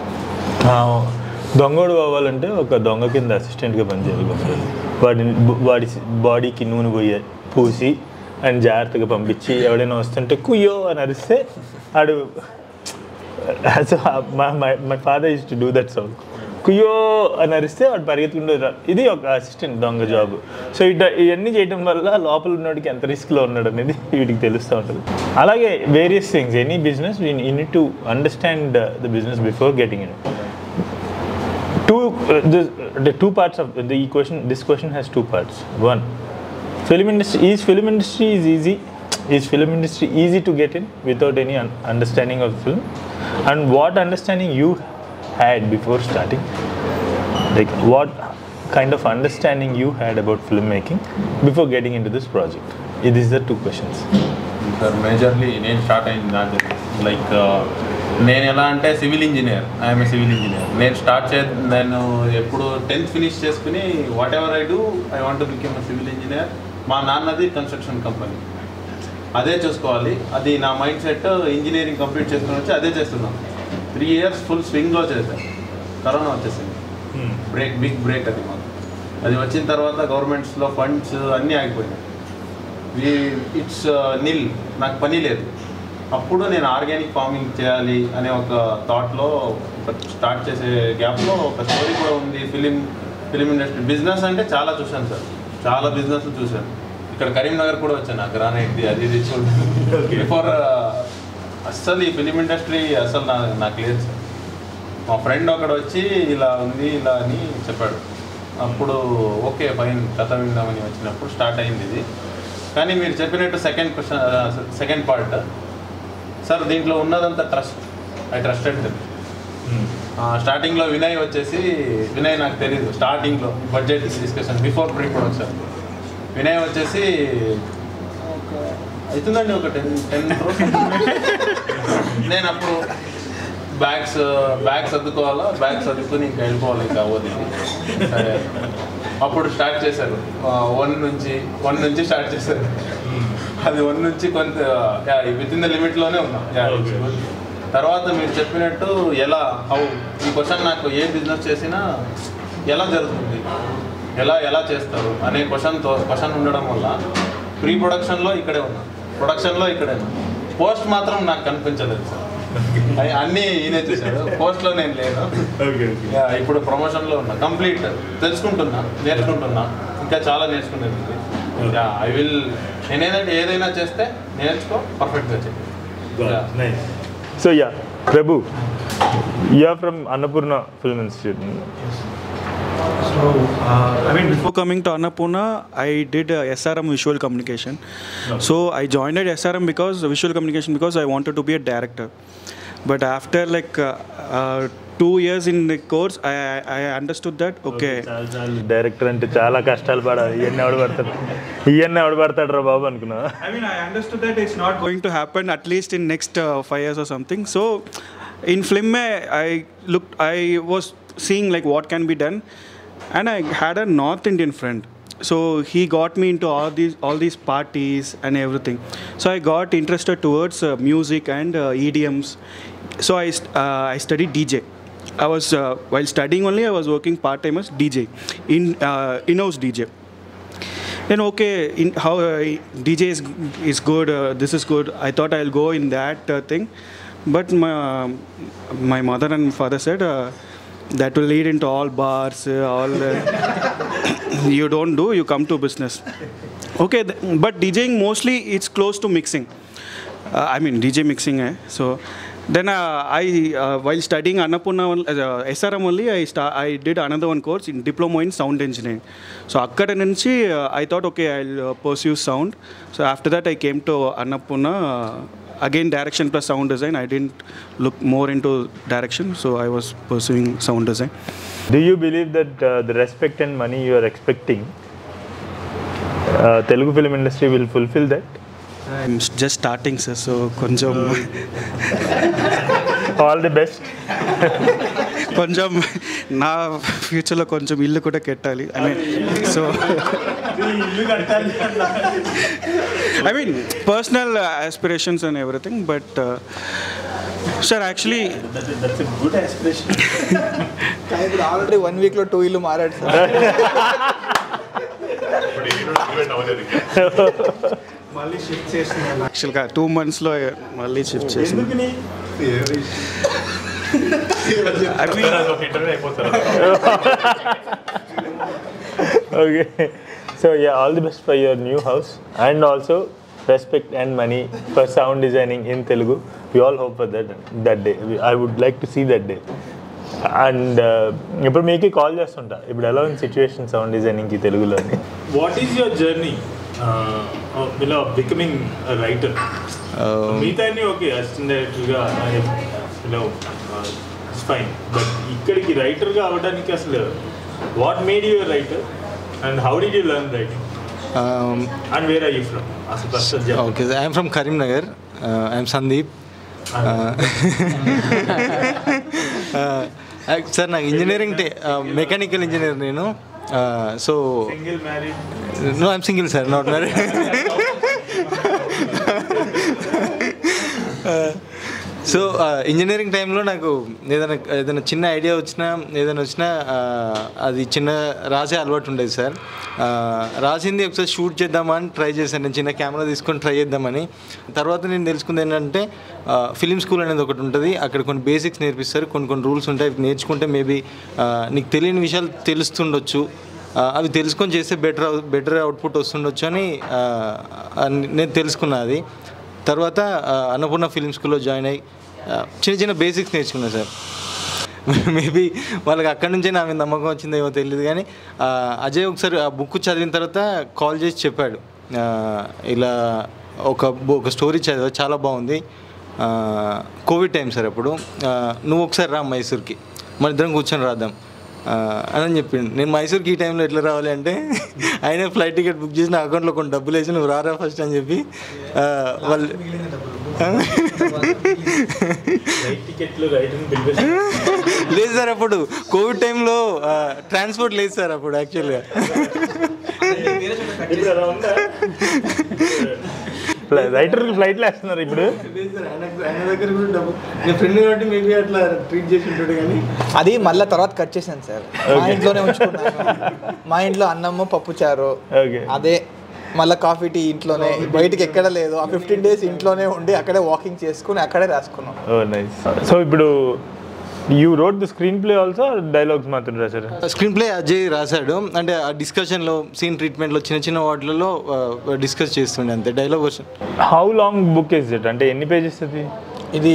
దొంగోడు అవ్వాలంటే ఒక దొంగ కింద అసిస్టెంట్గా పనిచేయాలి కొంచెం వాడిని వాడి బాడీకి నూనె పోయి పూసి అండ్ జాగ్రత్తగా పంపించి ఎవడైనా వస్తుంటే కుయ్యో అని అరిస్తే ఆడు so my father is to do that sound కుయ్యో అని అరిస్తే వాడు పరిగెత్తుకుంటూ రా- ఇది ఒక అసిస్టెంట్ దొంగ జాబ్ సో ఇట ఇవన్నీ చేయడం వల్ల లోపల ఉన్నవాడికి ఎంత రిస్క్లో ఉన్నాడు అనేది వీటికి తెలుస్తూ ఉంటుంది అలాగే various things any business we need to understand the business before getting in two uh, the, the two parts of the equation this question has two parts one film industry is film industry is easy is film industry easy to get in without any un- understanding of film and what understanding you had before starting like what kind of understanding you had about filmmaking before getting into this project it is the two questions sir majorly నేను start అయింది నా like నేను ఎలా అంటే civil engineer I'm civil engineer నేను start చే నేను ఎప్పుడు టెన్త్ ఫినిష్ చేసుకుని whatever I do I want become civil engineer మా నాన్నది కన్స్ట్రక్షన్ కంపెనీ అదే చూసుకోవాలి అది నా మైండ్ సెట్ ఇంజనీరింగ్ కంప్లీట్ చేసుకుని వచ్చి అదే చేస్తున్నాను త్రీ ఇయర్స్ ఫుల్ స్వింగ్లో చేశాను కరోనా వచ్చేసింది బ్రేక్ బిగ్ బ్రేక్ అది మాకు అది వచ్చిన తర్వాత గవర్నమెంట్స్లో ఫండ్స్ అన్నీ ఆగిపోయినాయి ఇట్స్ నిల్ నాకు పని లేదు అప్పుడు నేను ఆర్గానిక్ ఫార్మింగ్ చేయాలి అనే ఒక థాట్లో స్టార్ట్ చేసే గ్యాప్లో ఒక స్టోరీ కూడా ఉంది ఫిలిం ఫిలిం ఇండస్ట్రీ బిజినెస్ అంటే చాలా చూశాను సార్ చాలా బిజినెస్ చూశాను ఇక్కడ కరీంనగర్ కూడా వచ్చాను గ్రానైట్ది అది ఇది చూడండి బిఫోర్ అస్సలు ఈ ఫిలిం ఇండస్ట్రీ అసలు నా నాకు లేదు సార్ మా ఫ్రెండ్ ఒకడు వచ్చి ఇలా ఉంది ఇలా అని చెప్పాడు అప్పుడు ఓకే ఫైన్ కథ విందామని వచ్చినప్పుడు స్టార్ట్ అయింది ఇది కానీ మీరు చెప్పినట్టు second question second part sir దీంట్లో ఉన్నదంతా ట్రస్ట్ ఐ ట్రస్టెడ్ దెమ్ స్టార్టింగ్లో వినయ్ వచ్చేసి వినయ్ నాకు తెలియదు స్టార్టింగ్లో budget discussion before pre production Vinay వచ్చేసి ఒక అవుతుందండి ఒక టెన్ టెన్ నేను అప్పుడు బ్యాగ్స్ బ్యాగ్స్ సర్దుకోవాలా బ్యాగ్స్ సర్దుకొని ఇంకా వెళ్ళిపోవాలి ఇంకా అవ్వదు ఇది. సరే అప్పుడు స్టార్ట్ చేశారు వన్ నుంచి వన్ నుంచి స్టార్ట్ చేశారు అది వన్ నుంచి కొంత విత్ ఇన్ ద లిమిట్లోనే ఉన్నాం Yeah, it's good. తర్వాత మీరు చెప్పినట్టు ఎలా హౌ ఈ క్వశ్చన్ నాకు ఏ బిజినెస్ చేసినా ఎలా జరుగుతుంది ఎలా ఎలా చేస్తారు అనే క్వశ్చన్తో క్వశ్చన్ ఉండడం వల్ల ప్రీ ప్రొడక్షన్లో ఇక్కడే ఉన్నా ప్రొడక్షన్లో ఇక్కడే ఉన్నా పోస్ట్ మాత్రం నాకు కనిపించలేదు సార్ అయి- అన్నీ ఈయనే చూశాడు పోస్ట్లో నేను లేను యా, ఇప్పుడు ప్రమోషన్లో ఉన్నా కంప్లీట్ తెలుసుకుంటున్నా నేర్చుకుంటున్నా ఇంకా చాలా నేర్చుకునేది ఉంది ఐ విల్ నేనేదంటే ఏదైనా చేస్తే నేర్చుకో పర్ఫెక్ట్గా చేయి So yeah, Prabhu, you are from Annapurna Film Institute. So, uh, I mean, before coming to Annapurna, I did uh, SRM Visual Communication. So I joined at SRM because Visual Communication because I wanted to be a director. But after like uh, uh, two years in the course, I, I I understood that okay. చాలా చాలా director అంటే చాలా కష్టాలు పడాలి ఇవన్నీ ఎవడు పడతాడు ఇవన్నీ ఎవడు పడతాడు రా బాబు అనుకున్నా I mean, I understood that it's not going to happen at least in next uh, five years or something. So, in film, I looked, I was seeing like what can be done, and I had a North Indian friend. So he got me into all these all these parties and everything. So I got interested towards uh, music and uh, EDMs. So I st- uh, I studied DJ. I was uh, while studying only I was working part time as DJ in uh, in-house DJ then okay in how uh, dj is, is good uh, this is good i thought i'll go in that uh, thing but my, my mother and father said uh, that will lead into all bars uh, all uh, you don't do you come to business okay th- but djing mostly it's close to mixing uh, i mean dj mixing eh? so then uh, I, uh, while studying Annapurna, uh, SRM only, I, sta- I did another one course in diploma in sound engineering. So akkada nunchi, uh, I thought, okay, I'll uh, pursue sound. So after that, I came to Annapurna. Uh, again, direction plus sound design. I didn't look more into direction, so I was pursuing sound design. Do you believe that uh, the respect and money you are expecting, uh, Telugu film industry will fulfill that? I'm s- just starting, sir, so కొంచెం All the best. కొంచెం నా ఫ్యూచర్లో కొంచెం ఇల్లు కూడా కట్టాలి I mean so I mean personal aspirations and everything but sir actually good aspiration ఇప్పుడు already one వీక్లో టూ ఇల్లు మారాడు సార్ మళ్ళీ షిఫ్ట్ చేస్తున్నాను యాక్చువల్గా టూ మంత్స్లో మళ్ళీ షిఫ్ట్ చేసిన I mean okay. So yeah, all the best for your new house and also respect and money for sound designing in Telugu. We all hope for that that day. We- I would like to see that day. And ఇప్పుడు మీకే call చేస్తుంటా ఇప్పుడు ఎలా ఉంది situation sound డిజైనింగ్కి తెలుగులో what is your journey ఇలా becoming writer మిగతా ఓకే అసిస్టెంట్ డైరెక్టర్గా ఇలా ఫైన్ బట్ ఇక్కడికి రైటర్గా అవ్వడానికి అసలు what made your writer and how D you learn writing and where are you from అసలు ఫస్ట్ చెప్పండి okay I'm from Karimnagar I'm Sandeep sir నాకు ఇంజనీరింగ్ మెకానికల్ ఇంజనీర్ నేను so single married no I'm single sir not married so engineering టైంలో నాకు ఏదైనా ఏదైనా చిన్న idea వచ్చినా ఏదైనా వచ్చినా ఆ, అది చిన్న రాసే అలవాటు ఉండేది సార్ ఆ, రాసింది ఒకసారి షూట్ చేద్దామని ట్రై చేశాను నేను చిన్న కెమెరా తీసుకొని ట్రై చేద్దామని తర్వాత నేను తెలుసుకుంది ఏంటంటే ఫిలిం స్కూల్ అనేది ఒకటి ఉంటుంది అక్కడ కొన్ని బేసిక్స్ నేర్పిస్తారు కొన్ని కొన్ని రూల్స్ ఉంటాయి అవి నేర్చుకుంటే మేబీ నీకు తెలియని విషయాలు తెలుస్తుండొచ్చు ఆ, అవి తెలుసుకొని చేస్తే బెటర్ బెటర్ అవుట్పుట్ వస్తుండొచ్చు అని ఆ, ఆ, నేను తెలుసుకున్నా అది తర్వాత ఆ, అన్నపూర్ణ ఫిలిం స్కూల్లో జాయిన్ అయ్యి ఆ, చిన్న చిన్న బేసిక్స్ నేర్చుకున్నాను సార్ మేబీ వాళ్ళకి అక్కడి నుంచే నా మీద నమ్మకం వచ్చిందేమో తెలియదు కానీ ఆ, అజయ్ ఒకసారి ఆ బుక్ చదివిన తర్వాత కాల్ చేసి చెప్పాడు ఆ, ఇలా ఒక బు- ఒక స్టోరీ చదివా చాలా బాగుంది ఆ, కోవిడ్ టైం సార్ అప్పుడు ఆ, నువ్వు ఒకసారి రా మైసూర్కి మన ఇద్దరం కూర్చొని రాద్దాం ఆ, అని చెప్పిండు నేను మైసూర్కి ఈ టైంలో ఎట్లా రావాలి అంటే ఆయన ఫ్లైట్ టికెట్ బుక్ చేసి నా అకౌంట్లో కొన్ని డబ్బులు వేసి నువ్వు రారా ఫస్ట్ అని చెప్పి ఆ, వాళ్ళు టికెట్లు రైట్ లేదు సార్ అప్పుడు కోవిడ్ టైంలో ట్రాన్స్పోర్ట్ లేదు సార్ అప్పుడు యాక్చువల్గా రైటర్కి ఫ్లైట్లు వేస్తున్నారు ఇప్పుడు ఆయన దగ్గర కూడా డబ్బు నేను ఫ్రెండ్ కాబట్టి మేబీ అట్లా ట్రీట్ చేసి ఉంటాడు కానీ అది మళ్ళీ తర్వాత కట్ చేశాను సార్ మా ఇంట్లోనే ఉంచుకున్నాను మా ఇంట్లో అన్నము పప్పు చారు ఓకే అదే మళ్ళీ కాఫీ టీ ఇంట్లోనే బయటికి ఎక్కడ లేదు ఆ ఫిఫ్టీన్ డేస్ ఇంట్లోనే ఉండి అక్కడే వాకింగ్ చేసుకుని అక్కడే రాసుకున్నాం ఓ నైస్ సో ఇప్పుడు you wrote the screen play also dialogues మాత్రం రాశారు స్క్రీన్ ప్లే అజయ్ రాశాడు అంటే ఆ డిస్కషన్లో సీన్ ట్రీట్మెంట్లో చిన్న చిన్న వాటిలలో డిస్కస్ చేస్తుండే అంతే dialogue version how long book is it అంటే ఎన్ని పేజెస్ అది ఇది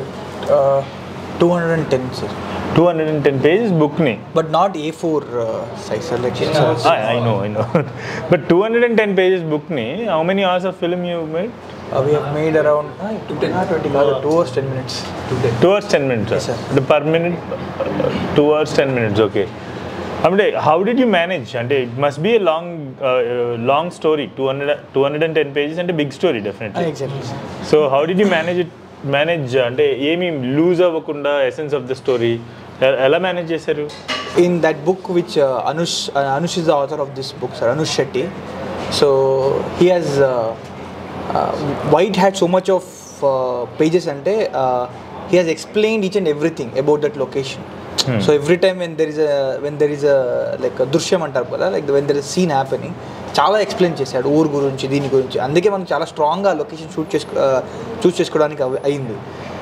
two hundred and ten sir two hundred and ten pages బుక్ని but not A four size sir like I know I know but two hundred and ten pages బుక్ని how many hours of film you made we have made around twenty కాదు two hours ten minutes two hours ten minutes అంటే per minute two hours ten minutes okay అంటే how did you manage అంటే it must be long long story two hundred two hundred and ten pages అంటే big story definitely exactly so how did you manage it manage అంటే ఏమి lose అవ్వకుండా essence of the story ఎలా manage చేశారు in that book which uh, Anush uh, Anush is the author of this book sir Anush Shetty so he has uh, uh, White had so much of uh, pages ante uh, he has explained each and everything about that location Hmm. so every time when there is a when there is a like a దృశ్యం అంటారు కదా like when there is a scene happening చాలా explain చేశాడు ఊరు గురించి దీని గురించి అందుకే మనం చాలా స్ట్రాంగ్గా లొకేషన్ షూట్ చేసుకో చూస్ చేసుకోవడానికి అవ- అయింది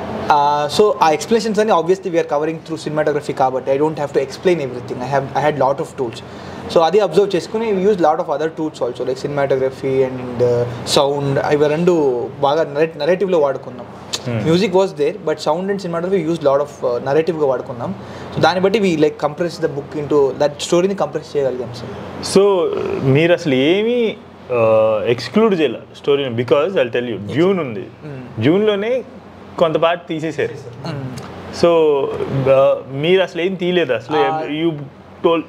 సో ఆ ఎక్స్ప్లెనేషన్స్ అన్ని obviously we're covering through cinematography కాబట్టి I don't have to explain everything I have I had lot of tools so అది అబ్జర్వ్ చేసుకుని use lot of other tools also like cinematography and sound ఇవి రెండు బాగా నరేటివ్లో వాడుకున్నాం music was there but sound and cinematography use lot of నరేటివ్గా వాడుకున్నాం so దాన్ని బట్టి we like compress the book into that స్టోరీని కంప్రెస్ చేయగలిగాం సార్ సో మీరు అసలు ఏమీ ఎక్స్క్లూడ్ చేయాలి స్టోరీని because I tell you June ఉంది జూన్లోనే కొంత పార్ట్ తీసేశారు సో మీరు అసలు ఏం తీయలేదు అసలు you told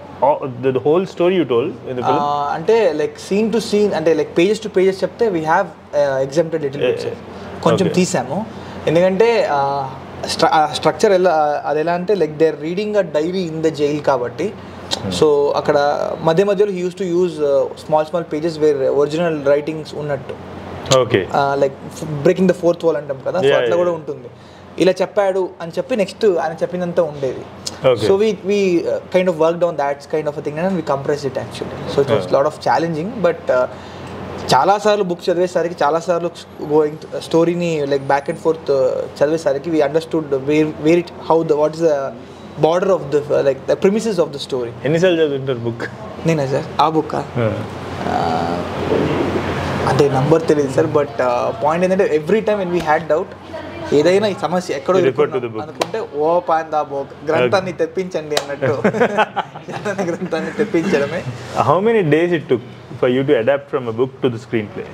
the whole story you told in the ఆ, అంటే లైక్ సీన్ టు సీన్ అంటే లైక్ పేజెస్ టు పేజెస్ చెప్తే we have exempted little bits కొంచెం Okay. తీసాము ఎందుకంటే స్ట్రక్చర్ ఎలా అది ఎలా అంటే like they are reading a diary in the jail కాబట్టి సో అక్కడ మధ్య మధ్యలో use to use small small pages where original writings ఉన్నట్టు okay like breaking the fourth wall అంటాం కదా సో Yeah, అట్లా yeah. కూడా ఉంటుంది ఇలా చెప్పాడు అని చెప్పి నెక్స్ట్ ఆయన చెప్పినంత ఉండేది Okay. So we we kind of work down that's kind of thing and we compress it actually so it was lot of challenging but చాలాసార్లు బుక్ చదివేసరికి చాలాసార్లు గోయింగ్ స్టోరీని లైక్ బ్యాక్ అండ్ ఫోర్త్ చదివేసరికి we understood where where it how the what is the border of the like the premises of the story ఎన్నిసార్లు చదువుతుంటారు book నేనా sir ఆ book అంటే నంబర్ తెలియదు సార్ బట్ పాయింట్ ఏంటంటే every time when we had doubt ఏదైనా ఈ సమస్య ఎక్కడో You refer to the ఇరుక్కున్నాం book. అనుకుంటే ఓ పాందా బో గ్రంథాన్ని తెప్పించండి అన్నట్టు జ్ఞాన గ్రంథాన్ని తెప్పించడమే how many days it took for you to adapt from a book to the screen play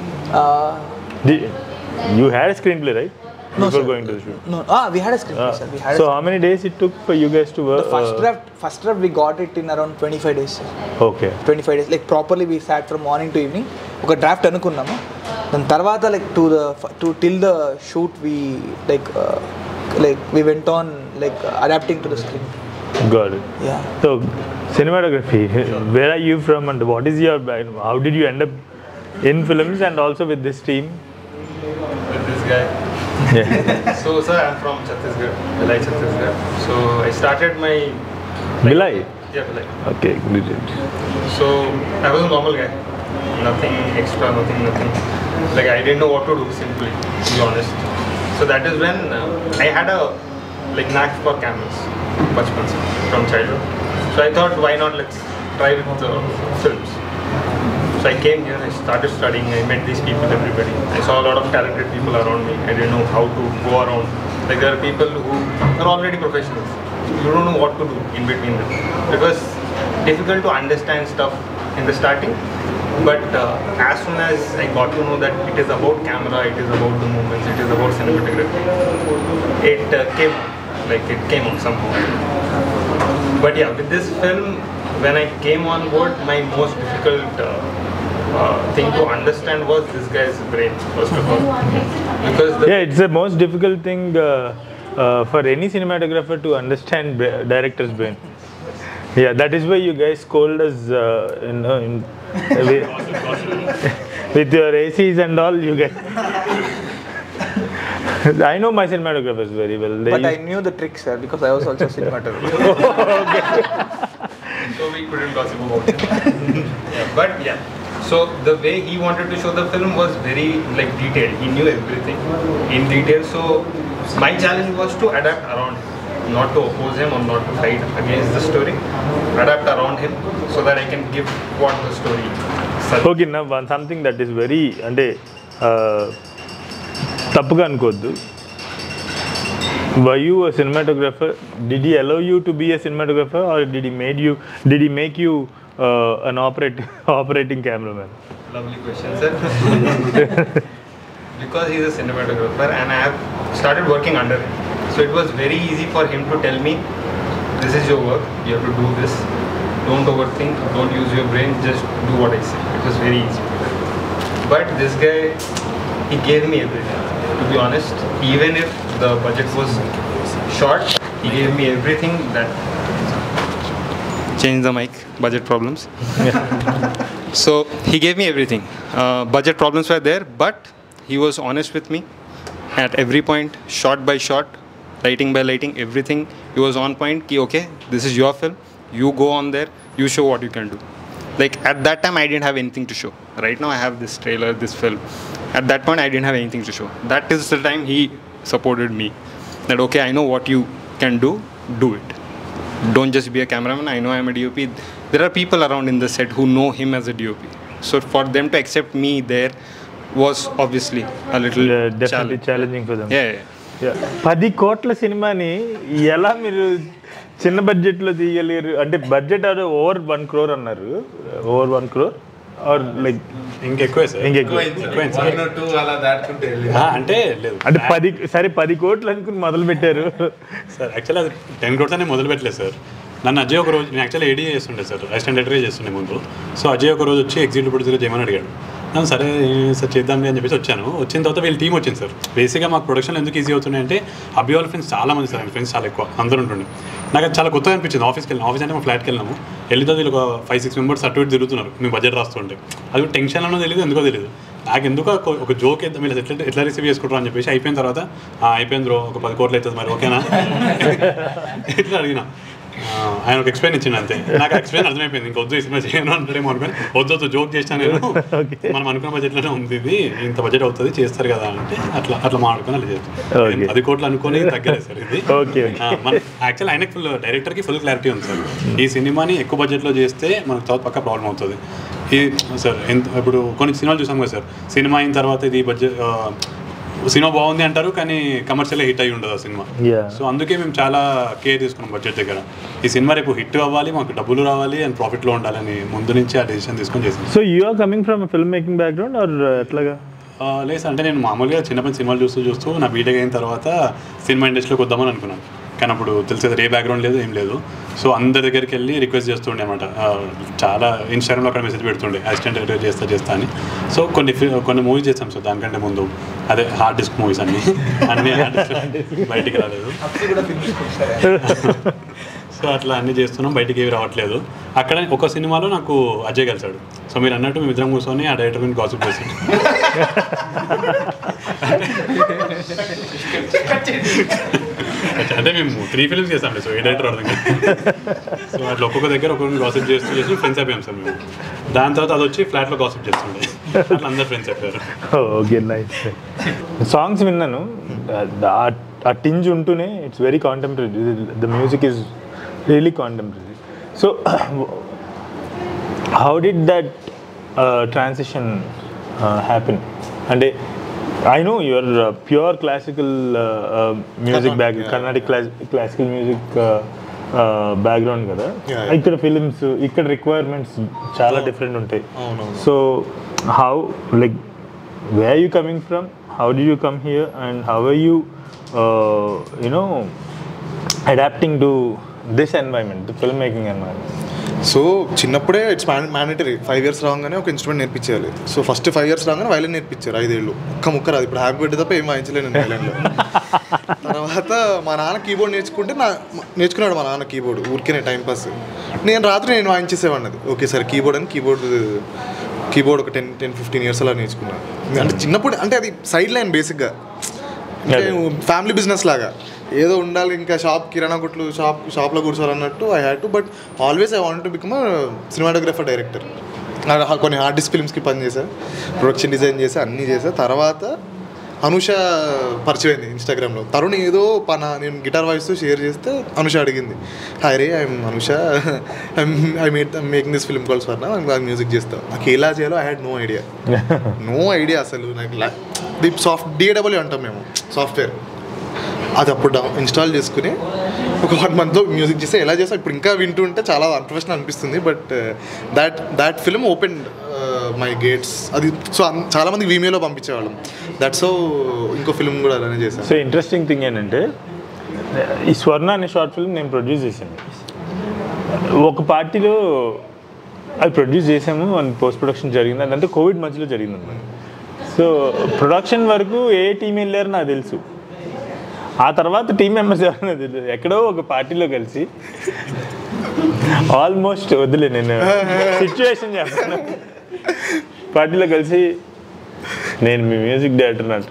you had screen play right No, before sir. Going to the shoot No, ah, we had a script, sir. We had a so how many days it took for you guys to The first draft, first draft, we got it in around 25 days. Sir. Okay 25 days. Like properly, we sat from morning to evening. ఒక draft అనుకున్నాము దాని తర్వాత like to the to till the shoot we like like we went on like adapting to the screen Got it. Yeah. So, cinematography, where are you from and what is your background? How did you end up in films and also with this team? with this guy. Yeah. so, sir, I'm from Chhattisgarh, Bilai, Chhattisgarh. So, I started my. Bilai? Yeah, Bilai. Okay, great. So, I was a normal guy. Nothing extra, nothing, nothing. Like, I didn't know what to do, simply, to be honest. So, that is when uh, I had a like knack for cameras, bachpan se, from childhood. So, I thought, why not let's try with uh, films. So I came here, I started studying, I met these people, everybody. I saw a lot of talented people around me. I didn't know how to go around. Like there are people who are already professionals. You don't know what to do in between them. It was difficult to understand stuff in the starting. But uh, as soon as I got to know that it is about camera, it is about the movements, it is about cinematography, it uh, came on, like it came on somehow. But yeah, with this film, when I came on board, my most difficult uh, uh, thing to understand was this guy's brain, first of all. Because the Yeah, it's the most difficult thing uh, uh, for any cinematographer to understand bra- director's brain. Yeah, that is why you guys scold us, uh, you know, in, with, with your ACs and all. You guys. I know my cinematographers very well. They But I used- knew the trick, sir, because I was also cinematographer. so we couldn't gossip about it. yeah, but yeah. So the way he wanted to show the film was very like detailed. He knew everything in detail. So my challenge was to adapt around him, not to oppose him or not to fight against the story. Adapt around him so that I can give what the story. suggests. Okay నా one something that is very అంటే uh, తప్పుగా అనుకోవద్దు why you cinematographer did he allow you to be a cinematographer or did he made you did he make you an operate operating cameraman Lovely question, sir. because he's a cinematographer and I have started working under him. So it was very easy for him to tell me, this is your work, you have to do this. Don't overthink, don't use your brain, just do what I say. It was very easy. But this guy, he gave me everything. To be honest, even if the budget was short, he gave me everything that change the mic budget problems so he gave me everything uh, budget problems were there but he was honest with me at every point shot by shot lighting by lighting everything he was on point ki, okay this is your film you go on there you show what you can do like at that time i didn't have anything to show right now i have this trailer this film at that point i didn't have anything to show that is the time he supported me that okay i know what you can do do it don't just be a cameraman. I know I'm a DOP. There are people around in the set who know him as a DOP. So for them to accept me there was obviously a little definitely challenge. Challenging for them Yeah, yeah. పది కోట్ల సినిమాని ఎలా మీరు చిన్న బడ్జెట్లో తీయలేరు అంటే budget అది over one crore అన్నారు over one crore or like ఇంకెక్కువే సార్ ఇంకెక్కువ ఎక్కువే సార్. అలా దాటుకుంటే ఆ, అంటే లేదు అంటే పది సరే పది కోట్లు అనుకుని మొదలు పెట్టారు సార్ యాక్చువల్లీ అది టెన్ క్రోడ్స్ అనేది మొదలు పెట్టలేదు సార్ నన్ను అజయ్ ఒక రోజు నేను యాక్చువల్లీ ఏడీ చేస్తుండే సార్ అసిస్టెంట్ ఎడిటర్ చేస్తుండే ముందు సో అజయ్ ఒక రోజు వచ్చి ఎగ్జిక్యూటివ్ ప్రొడ్యూసర్ చేయమని అడిగాడు నేను సరే సార్ చేద్దాంలే అని చెప్పేసి వచ్చాను వచ్చిన తర్వాత వీళ్ళ టీం వచ్చింది సార్ బేసిక్గా మాకు ప్రొడక్షన్ ఎందుకు ఈజీ అవుతున్నాయి అంటే అభి వాళ్ళ ఫ్రెండ్స్ చాలా మంది సార్ ఫ్రెండ్స్ చాలా ఎక్కువ అందరూ ఉంటుండే నాకు అది చాలా కొత్తగా అనిపించింది ఆఫీస్కి వెళ్ళిన ఆఫీస్ అంటే మా ఫ్లాట్కి వెళ్ళినాము వెళ్ళితే వీళ్ళు ఒక ఫైవ్ సిక్స్ మెంబర్స్ అటు ఇటు తిరుగుతున్నారు మేము బడ్జెట్ రాస్తుంటే అది కూడా టెన్షన్ అన్నో తెలియదు ఎందుకో తెలియదు నాకు ఎందుకో ఒక- ఒక జోక్ వేద్దాం వీళ్ళు ఎట్లా ఎట్లా రిసీవ్ చేసుకుంటారు అని చెప్పేసి అయిపోయిన తర్వాత "ఆ, అయిపోయింది బ్రో ఒక పది కోట్లు అవుతుంది మరి ఓకేనా ఇట్లా అడిగిన ఆ, ఆయన ఒక ఎక్స్ప్లెయిన్ ఇచ్చిండు అంతే నాకు ఎక్స్ప్లెయిన్ అర్థమైపోయింది ఇంకొద్దు ఈ సినిమా చేయను అంటాడేమో అనుకుని వద్దు వద్దు జోక్ చేస్తాను నేను మనం అనుకున్న బడ్జెట్లోనే ఉంది ఇది ఇంత బడ్జెట్ అవుతుంది చేస్తారు కదా అంటే అట్లా అట్లా మాడుకొని అలా చేస్తాం Okay. పది కోట్లు అనుకొని తగ్గలేదు సార్ ఇది ఓకే ఆ, మన యాక్చువల్ ఆయనకి ఫుల్ డైరెక్టర్కి ఫుల్ క్లారిటీ ఉంది సార్ ఈ సినిమాని ఎక్కువ బడ్జెట్లో చేస్తే మనకు తర్వాత పక్క ప్రాబ్లం అవుతుంది ఈ సార్ ఎంత ఇప్పుడు కొన్ని సినిమాలు చూసాం కదా సార్ సినిమా అయిన తర్వాత ఇది బడ్జెట్ సినిమా బాగుంది అంటారు కానీ కమర్షియల్ హిట్ అయి ఉండదు ఆ సినిమా Yeah. సో అందుకే మేము చాలా కేర్ తీసుకున్నాం బడ్జెట్ దగ్గర ఈ సినిమా రేపు హిట్ అవ్వాలి మాకు డబ్బులు రావాలి అండ్ ప్రాఫిట్లో ఉండాలని ముందు నుంచి ఆ డెసిషన్ తీసుకొని చేసాం so you are coming from film making background or ఎట్లాగా ఆ, లేదు సార్, అంటే నేను మామూలుగా చిన్నప్పటి సినిమాలు చూస్తూ చూస్తూ నా బీటెక్ అయిన తర్వాత సినిమా ఇండస్ట్రీలోకి వద్దామని అనుకున్నాను కానీ అప్పుడు తెలిసేది ఏ బ్యాక్గ్రౌండ్ లేదు ఏం లేదు సో అందరి దగ్గరికి వెళ్ళి రిక్వెస్ట్ చేస్తుండే అనమాట చాలా ఇన్స్టాగ్రామ్లో అక్కడ మెసేజ్ పెడుతుండే అసిస్టెంట్ డైరెక్టర్ చేస్తా చేస్తా అని సో కొన్ని fi- కొన్ని మూవీస్ చేస్తాం సార్ దానికంటే ముందు అదే హార్డ్ డిస్క్ మూవీస్ అన్ని అన్ని hard disk బయటికి రాలేదు సో అట్లా అన్ని చేస్తున్నాం బయటికి ఏవి రావట్లేదు అక్కడ ఒక సినిమాలో నాకు అజయ్ కలిసాడు సో మీరు అన్నట్టు మేము ఇద్దరం కూర్చొని ఆ డైరెక్టర్ గురించి గాసిప్ చేసాం అంటే మేము త్రీ ఫిల్మ్స్ చేసాం సో ఏ డైరెక్టర్ అర్థం కాదు సో అట్లా ఒక్కొక్క దగ్గర ఒక్కొక్క గాసిప్ చేస్తూ చేస్తూ ఫ్రెండ్స్ అయిపోయాం సార్ మేము దాని తర్వాత అది వచ్చి ఫ్లాట్లో గాసిప్ చేస్తుండే అట్లా అందరు ఫ్రెండ్స్ అయిపోయారు ఓకే నైస్ సాంగ్స్ విన్నాను ఆ- ఆ టింజ్ ఉంటూనే it's very contemporary the music is really contemporary so how did that transition happen అంటే I know your pure classical music back Carnatic classical music background కదా Yeah, yeah. ఇక్కడ films ఇక్కడ requirements చాలా different ఉంటాయి అవునవును. So how like way you coming from how D you come here and how are you you know adapting to this environment film making environment so చిన్నప్పుడే it's mandatory five years రాగానే ఒక instrument నేర్పించాలి so first five years రాగానే violin నేర్పించారు ఐదేళ్ళు ఒక్క ముక్క రాదు ఇప్పుడు హ్యాపీ బర్త్డే తప్ప ఏం వాయించలేను నేను వైలిన్లో తర్వాత మా నాన్న కీబోర్డ్ నేర్చుకుంటే నా నేర్చుకున్నాడు మా నాన్న కీబోర్డ్ ఊరికేనే టైం పాస్ నేను రాత్రి నేను వాయించేసేవాడిని అది ఓకే సార్ కీబోర్డ్ అని కీబోర్డ్ కీబోర్డ్ ఒక టెన్ టెన్ ఫిఫ్టీన్ ఇయర్స్ అలా నేర్చుకున్నాను అంటే చిన్నప్పుడు అంటే అది సైడ్ లైన్ బేసిక్గా అంటే ఫ్యామిలీ బిజినెస్ లాగా ఏదో ఉండాలి ఇంకా షాప్ కిరాణా కొట్లు షాప్ షాప్లో కూర్చోవాలన్నట్టు I had to but always I want to become cinematographer director కొన్ని ఆర్టిస్ట్ ఫిల్మ్స్కి పనిచేసా ప్రొడక్షన్ డిజైన్ చేసా అన్నీ చేసా తర్వాత అనుష పరిచయం అయింది ఇన్స్టాగ్రామ్లో తరుణ్ ఏదో పన నేను గిటార్ వాయిస్తో షేర్ చేస్తే అనుష అడిగింది hi Ray I'm Anusha I made making this film calls for నాకు మ్యూజిక్ చేస్తా నాకు ఎలా చేయాలో I had no idea no idea అసలు నాకు సాఫ్ట్ డిఏడబ్ల్యూ అంటాం మేము సాఫ్ట్వేర్ అది అప్పుడు డౌన్ ఇన్స్టాల్ చేసుకుని ఒక వన్ మంత్లో మ్యూజిక్ చేస్తే ఎలా చేస్తాం ఇప్పుడు ఇంకా వింటుంటే చాలా అన్ప్రొఫెషనల్ అనిపిస్తుంది but that that film open my gates అది సో చాలా మంది వీమేలో పంపించేవాళ్ళం దట్స్ సో ఇంకో ఫిల్మ్ కూడా అలానే చేశాను సో ఇంట్రెస్టింగ్ థింగ్ ఏంటంటే ఈ స్వర్ణ అనే షార్ట్ ఫిల్మ్ నేను ప్రొడ్యూస్ చేశాను ఒక పార్టీలో అది ప్రొడ్యూస్ చేసాము అండ్ పోస్ట్ ప్రొడక్షన్ జరిగింది అదంతా కోవిడ్ మధ్యలో జరిగింది అనమాట సో ప్రొడక్షన్ వరకు ఏ టీం వెళ్ళారో నాకు తెలుసు ఆ తర్వాత టీం మెంబర్స్ ఎవరైనా తెలియదు ఎక్కడో ఒక పార్టీలో కలిసి ఆల్మోస్ట్ వదిలే నేను సిచ్యువేషన్ చెప్తాను పార్టీలో కలిసి నేను మీ మ్యూజిక్ డైరెక్టర్ అంట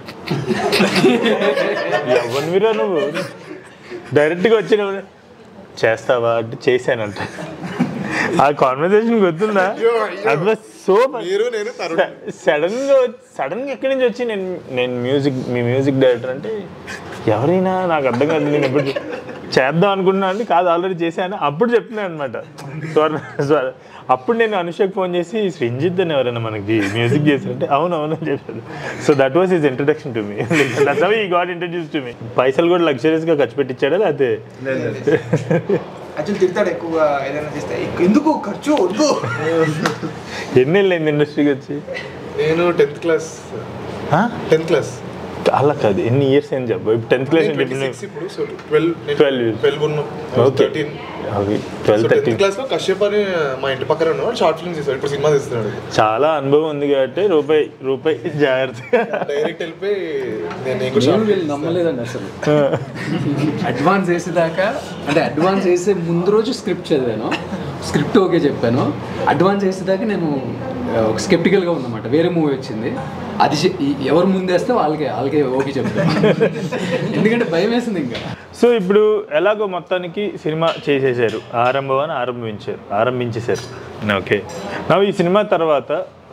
ఎవరు మీరా నువ్వు డైరెక్ట్గా వచ్చినప్పుడు చేస్తావా అంటే చేశానంట ఆ కాన్వర్సేషన్ గుర్తుందా అది సో మీరు నేను తరుణ్ సడన్ గా సడన్ గా ఎక్కడి నుంచి వచ్చి నేను నేను మ్యూజిక్ మీ మ్యూజిక్ డైరెక్టర్ అంటే ఎవరైనా నాకు అర్థం కాదు నేను ఎప్పుడు చేద్దాం అనుకున్నాను అంటే కాదు ఆల్రెడీ చేశాను అప్పుడు చెప్తున్నాను అనమాట స్వర్ణ స్వర అప్పుడు నేను అనుషకు ఫోన్ చేసి శ్రీంజిత్ అని ఎవరైనా మనకి మ్యూజిక్ చేశారంటే అవును అవును అని చెప్పాను so that was his introduction to me that's how he got introduce to me పైసలు కూడా లగ్జరీస్ గా ఖర్చు పెట్టించాడా లేకపోతే యాక్చువల్ తిడతాడు ఎక్కువగా ఏదైనా చేస్తే ఎందుకు ఖర్చు వద్దు ఎన్ని వెళ్ళింది ఇండస్ట్రీకి వచ్చి నేను టెన్త్ క్లాస్ టెన్త్ క్లాస్ అలా కాదు ఎన్ని ఇయర్స్ ఏం చెప్పు ఇప్పుడు టెన్త్ క్లాస్ అంటే ఇప్పుడు so twelve twelve years twelve ఉన్నాం ఓకే థర్టీన్ అవి ట్వెల్వ్ టెన్త్ థర్టీన్ క్లాస్ లో కశ్యప్ అని మా ఇంటి పక్కన ఉన్నవాడు షార్ట్ ఫిల్మ్ చేస్తాడు ఇప్పుడు సినిమా తీస్తున్నాడు చాలా అనుభవం ఉంది కాబట్టి రూపాయి రూపాయి జాగ్రత్త డైరెక్ట్ వెళ్ళిపోయి నేను నేను కూడా నేను షార్ట్ వీళ్ళు నమ్మలేదండి అసలు అడ్వాన్స్ వేసేదాకా అంటే అడ్వాన్స్ వేసే ముందు రోజు స్క్రిప్ట్ చదివాను స్క్రిప్ట్ ఓకే చెప్పాను అడ్వాన్స్ వేసేదాకా నేను ఆ, ఒక స్కెప్టికల్గా ఉందన్నమాట వేరే మూవీ వచ్చింది అది చె- ఈ- ఎవరు ముందేస్తే వాళ్ళకే వాళ్ళకే ఓకే చెప్తాను ఎందుకంటే భయం వేసింది ఇంకా సో ఇప్పుడు ఎలాగో మొత్తానికి సినిమా చేసేసారు ఆరంభం ఆరంభించారు ఆరంభించేశారు ఓకే నా ఈ సినిమా తర్వాత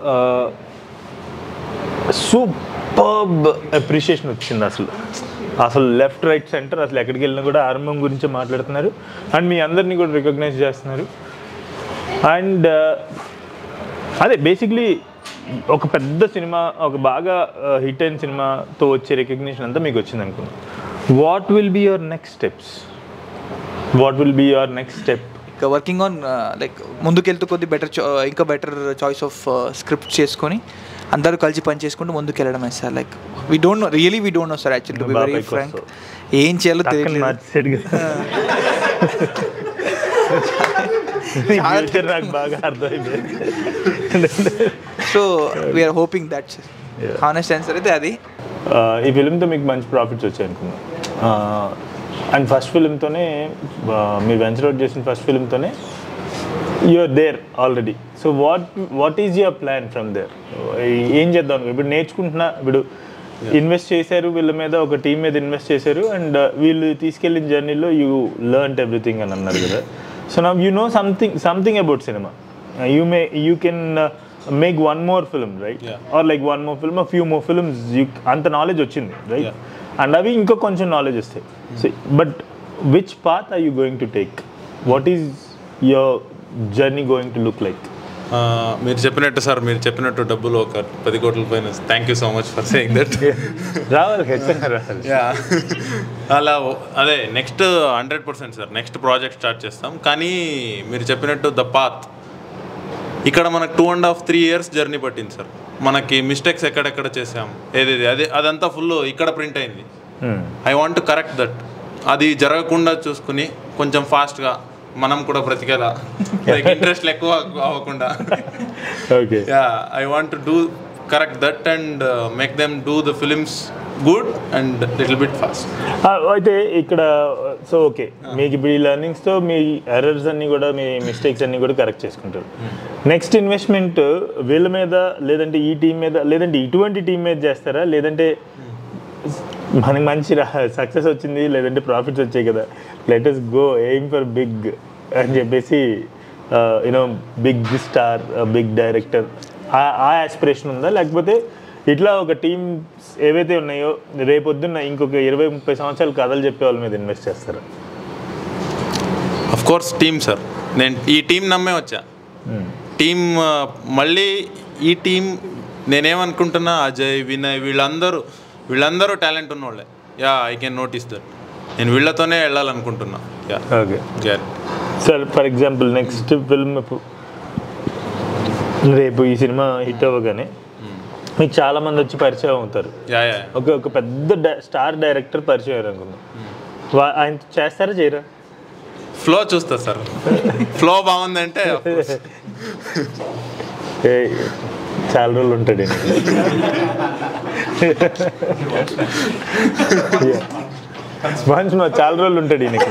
సూపర్బ్ అప్రిషియేషన్ వచ్చింది అసలు అసలు లెఫ్ట్ రైట్ సెంటర్ అసలు ఎక్కడికి వెళ్ళినా కూడా ఆరంభం గురించే మాట్లాడుతున్నారు అండ్ మీ అందరినీ కూడా రికగ్నైజ్ చేస్తున్నారు అండ్ అదే బేసిక్లీ ఒక పెద్ద సినిమా ఒక బాగా హిట్ అయిన సినిమాతో వచ్చే రికగ్నిషన్ అంతా మీకు వచ్చింది అనుకున్నాను what will be your next steps what will be your next step ఇంకా వర్కింగ్ ఆన్ లైక్ ముందుకెళ్తూ కొద్ది బెటర్ ఇంకా బెటర్ చాయిస్ ఆఫ్ స్క్రిప్ట్ చేసుకొని అందరూ కలిసి పని చేసుకుంటూ ముందుకు వెళ్ళడమే sir like we don't know really we don't know sir actually very బాబాయ్కి ఫ్రాంక్ వస్తావు. ఏం చేయాలో టక్కన తెలియదు మార్చేసాడు కదా నీ future నాకు బాగా అర్థమైపోయింది so we're hoping that's honest answer అయితే అది ఆ, ఈ ఫిలింతో మీకు మంచి ప్రాఫిట్స్ వచ్చాయి అనుకున్నాను అండ్ ఫస్ట్ ఫిలింతోనే మీరు వెంచర్ అవుట్ చేసిన ఫస్ట్ ఫిలింతోనే you're there already so what what is your plan from there ఏం చేద్దాం అనుకో ఇప్పుడు నేర్చుకుంటున్నా ఇప్పుడు ఇన్వెస్ట్ చేశారు వీళ్ళ మీద ఒక టీం మీద ఇన్వెస్ట్ చేశారు అండ్ వీళ్ళు తీసుకెళ్ళిన జర్నీలో యూ లర్న్ ఎవ్రీథింగ్ అని అన్నారు కదా సో నా you know something something about cinema you may you can make one more film right or like one more film few more films you అంత నాలెడ్జ్ వచ్చింది రైట్ అండ్ అవి ఇంకా కొంచెం knowledge వస్తాయి so but which path are you going to take what is your journey going to look like ఆ, మీరు చెప్పినట్టు sir మీరు చెప్పినట్టు డబ్బులు ఒక పది కోట్ల పైన thank you so much for saying that రావాలి ఖచ్చితంగా రావాలి యా అలా ఓ- అదే next hundred percent sir next project start చేస్తాం కానీ మీరు చెప్పినట్టు ద పాత్ ఇక్కడ మనకు two and half three years journey పట్టింది సార్ మనకి మిస్టేక్స్ ఎక్కడెక్కడ చేసాం ఏదేది అదే అదంతా ఫుల్ ఇక్కడ ప్రింట్ అయింది I want to correct that అది జరగకుండా చూసుకుని కొంచెం ఫాస్ట్గా మనం కూడా బ్రతికేలా లైక్ ఇంట్రెస్ట్ ఎక్కువ అవ్వకుండా okay yeah I want to do correct that and make them do the films good and little bit fast అయితే ఇక్కడ సో ఓకే మీకు ఇప్పుడు ఈ లెర్నింగ్స్తో మీ ఎర్రర్స్ అన్ని కూడా మీ మిస్టేక్స్ అన్ని కూడా కరెక్ట్ చేసుకుంటారు నెక్స్ట్ ఇన్వెస్ట్మెంట్ వీళ్ళ మీద లేదంటే ఈ టీం మీద లేదంటే ఇటువంటి టీం మీద చేస్తారా లేదంటే మనకి మంచి సక్సెస్ వచ్చింది లేదంటే ప్రాఫిట్స్ వచ్చాయి కదా let us go aim for big అని చెప్పేసి you know big star big director ఆ ఆస్పిరేషన్ ఉందా లేకపోతే ఇట్లా ఒక టీమ్స్ ఏవైతే ఉన్నాయో రేపొద్దున్న ఇంకొక ఇరవై ముప్పై సంవత్సరాలు కథలు చెప్పే వాళ్ళ మీద ఇన్వెస్ట్ చేస్తారా అఫ్ కోర్స్ టీమ్ సార్ నేను ఈ టీం నమ్మే వచ్చా టీం మళ్ళీ ఈ టీం నేనేమనుకుంటున్నా అజయ్ వినయ్ వీళ్ళందరూ వీళ్ళందరూ టాలెంట్ ఉన్నోళ్ళే yeah I can notice that నేను వీళ్ళతోనే వెళ్ళాలనుకుంటున్నా yeah okay guarantee sir for example next film రేపు ఈ సినిమా హిట్ అవ్వగానే మీకు చాలా మంది వచ్చి పరిచయం అవుతారు యా యా ఒక ఒక పెద్ద డ- స్టార్ డైరెక్టర్ పరిచయం అయ్యారు అనుకుందాం వా- ఆయన చేస్తారా చేయరా ఫ్లో చూస్తా సార్ ఫ్లో బాగుందంటే of course. ఏ, చాలా రోజులు ఉంటాడు ఈయన. Yeah. వన్స్ మా చాలా రోజులు ఉంటాడు ఈయనకి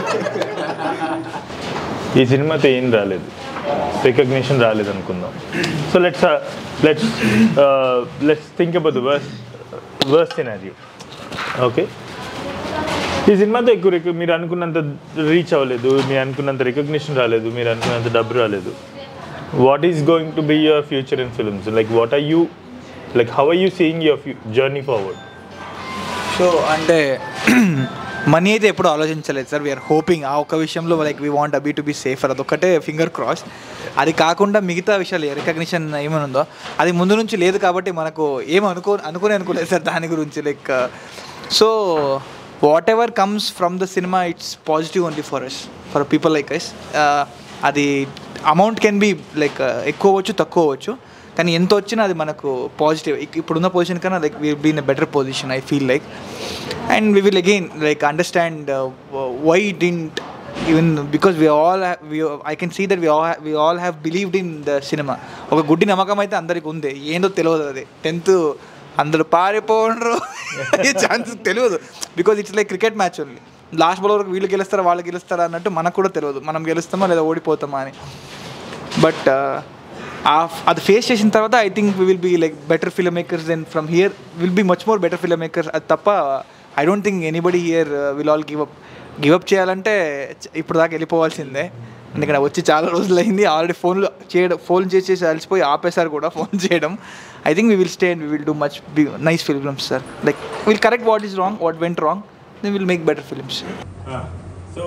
ఈ సినిమాతో ఏం రాలేదు రికగ్నిషన్ రాలేదు అనుకుందాం so let's let's let's think about the worse worse scenario okay ఈ సినిమాతో ఎక్కువ రిక- మీరు అనుకున్నంత రీచ్ అవ్వలేదు మీరు అనుకున్నంత రికగ్నిషన్ రాలేదు మీరు అనుకున్నంత డబ్బు రాలేదు what is going to be your future in films like what are you like how are you seeing your journey forward so అంటే మనీ అయితే ఎప్పుడు ఆలోచించలేదు సార్ వీఆర్ హోపింగ్ ఆ ఒక విషయంలో లైక్ వీ వాంట్ అబీ టు బీ సేఫర్ అదొక్కటే finger cross అది కాకుండా మిగతా విషయాలు రికగ్నిషన్ ఏమైనా ఉందో అది ముందు నుంచి లేదు కాబట్టి మనకు ఏం అనుకో అనుకునే అనుకోలేదు సార్ దాని గురించి like so whatever comes from the cinema it's positive only for us for people like us అది అమౌంట్ కెన్ బి లైక్ ఎక్కువ అవ్వచ్చు తక్కువ అవ్వచ్చు కానీ ఎంత వచ్చినా అది మనకు పాజిటివ్ ఇప్పుడున్న పొజిషన్ కన్నా like we be in better position I feel like and we will again like understand why didn't even because we all I can see that we all we all have believed in the cinema ఒక గుడ్డి నమ్మకం అయితే అందరికి ఉంది ఏందో తెలియదు అది tenth అందరూ పారిపోండ్రు అయ్యే ఛాన్స్ తెలియదు because it's like cricket match only last ball వరకు వీళ్ళు గెలుస్తారా వాళ్ళు గెలుస్తారా అన్నట్టు మనకు కూడా తెలియదు మనం గెలుస్తామా లేదా ఓడిపోతామా అని బట్ అది ఫేస్ చేసిన తర్వాత I think we will be like better film makers then from here will be much more better film makers అది తప్ప I don't think anybody here will all give up give up చేయాలంటే చ- ఇప్పుడు దాకా వెళ్ళిపోవాల్సిందే ఎందుకంటే వచ్చి చాలా రోజులు అయింది ఆల్రెడీ ఫోన్లో చేయడం ఫోన్ చేసేసి అలసిపోయి ఆపేశారు కూడా ఫోన్ చేయడం I think we will stay and we will do much be nice films sir like will correct what is wrong what went wrong then will make better films so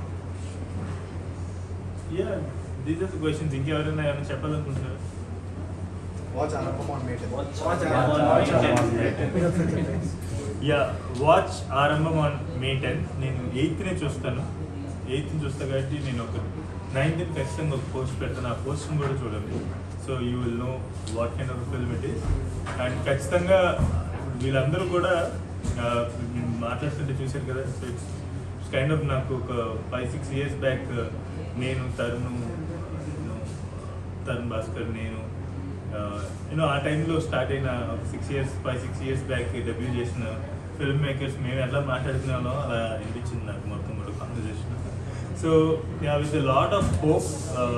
yeah these are the questions ఇంకెవరైనా ఏమైనా చెప్పాలనుకుంటున్నారు yeah watch Aarambham on May ten నేను ఎయిత్నే చూస్తాను eighth చూస్తా కాబట్టి నేను ఒక నైన్త్ ఖచ్చితంగా ఒక పోస్ట్ పెడతాను ఆ పోస్ట్ని కూడా చూడండి so you will know what kind of film it is and ఖచ్చితంగా వీళ్ళందరూ కూడా ఆ, నేను మాట్లాడుతుంటే చూశారు కదా సో ఇట్స్ కైండ్ ఆఫ్ నాకు ఒక ఫైవ్ సిక్స్ ఇయర్స్ బ్యాక్ నేను తరుణ్ తరుణ్ భాస్కర్ నేను నేను ఆ టైంలో స్టార్ట్ అయిన six years five six years back debut చేసిన ఫిల్మ్ మేకర్స్ మేము ఎలా మాట్లాడుతున్నామో అలా అనిపించింది నాకు మొత్తం కూడా conversation so with lot of hope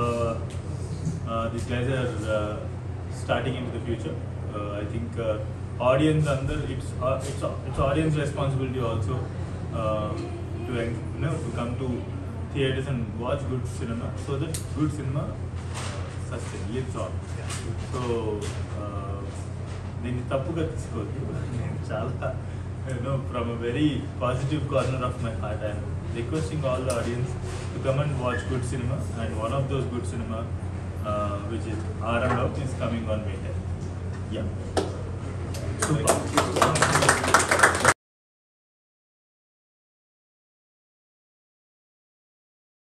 this guys are starting in the future I think audience అందర్ it's it's it's audience responsibility also to you know to come to theaters and watch good cinema so that good cinema sustain lives on so uh, దీన్ని తప్పుగా తీసుకోవద్దు నేను చాలా you know from a very positive corner of my heart I'm requesting all the audience to come and watch good cinema and one of those good cinema which is Aram is coming on later. Yeah. Super.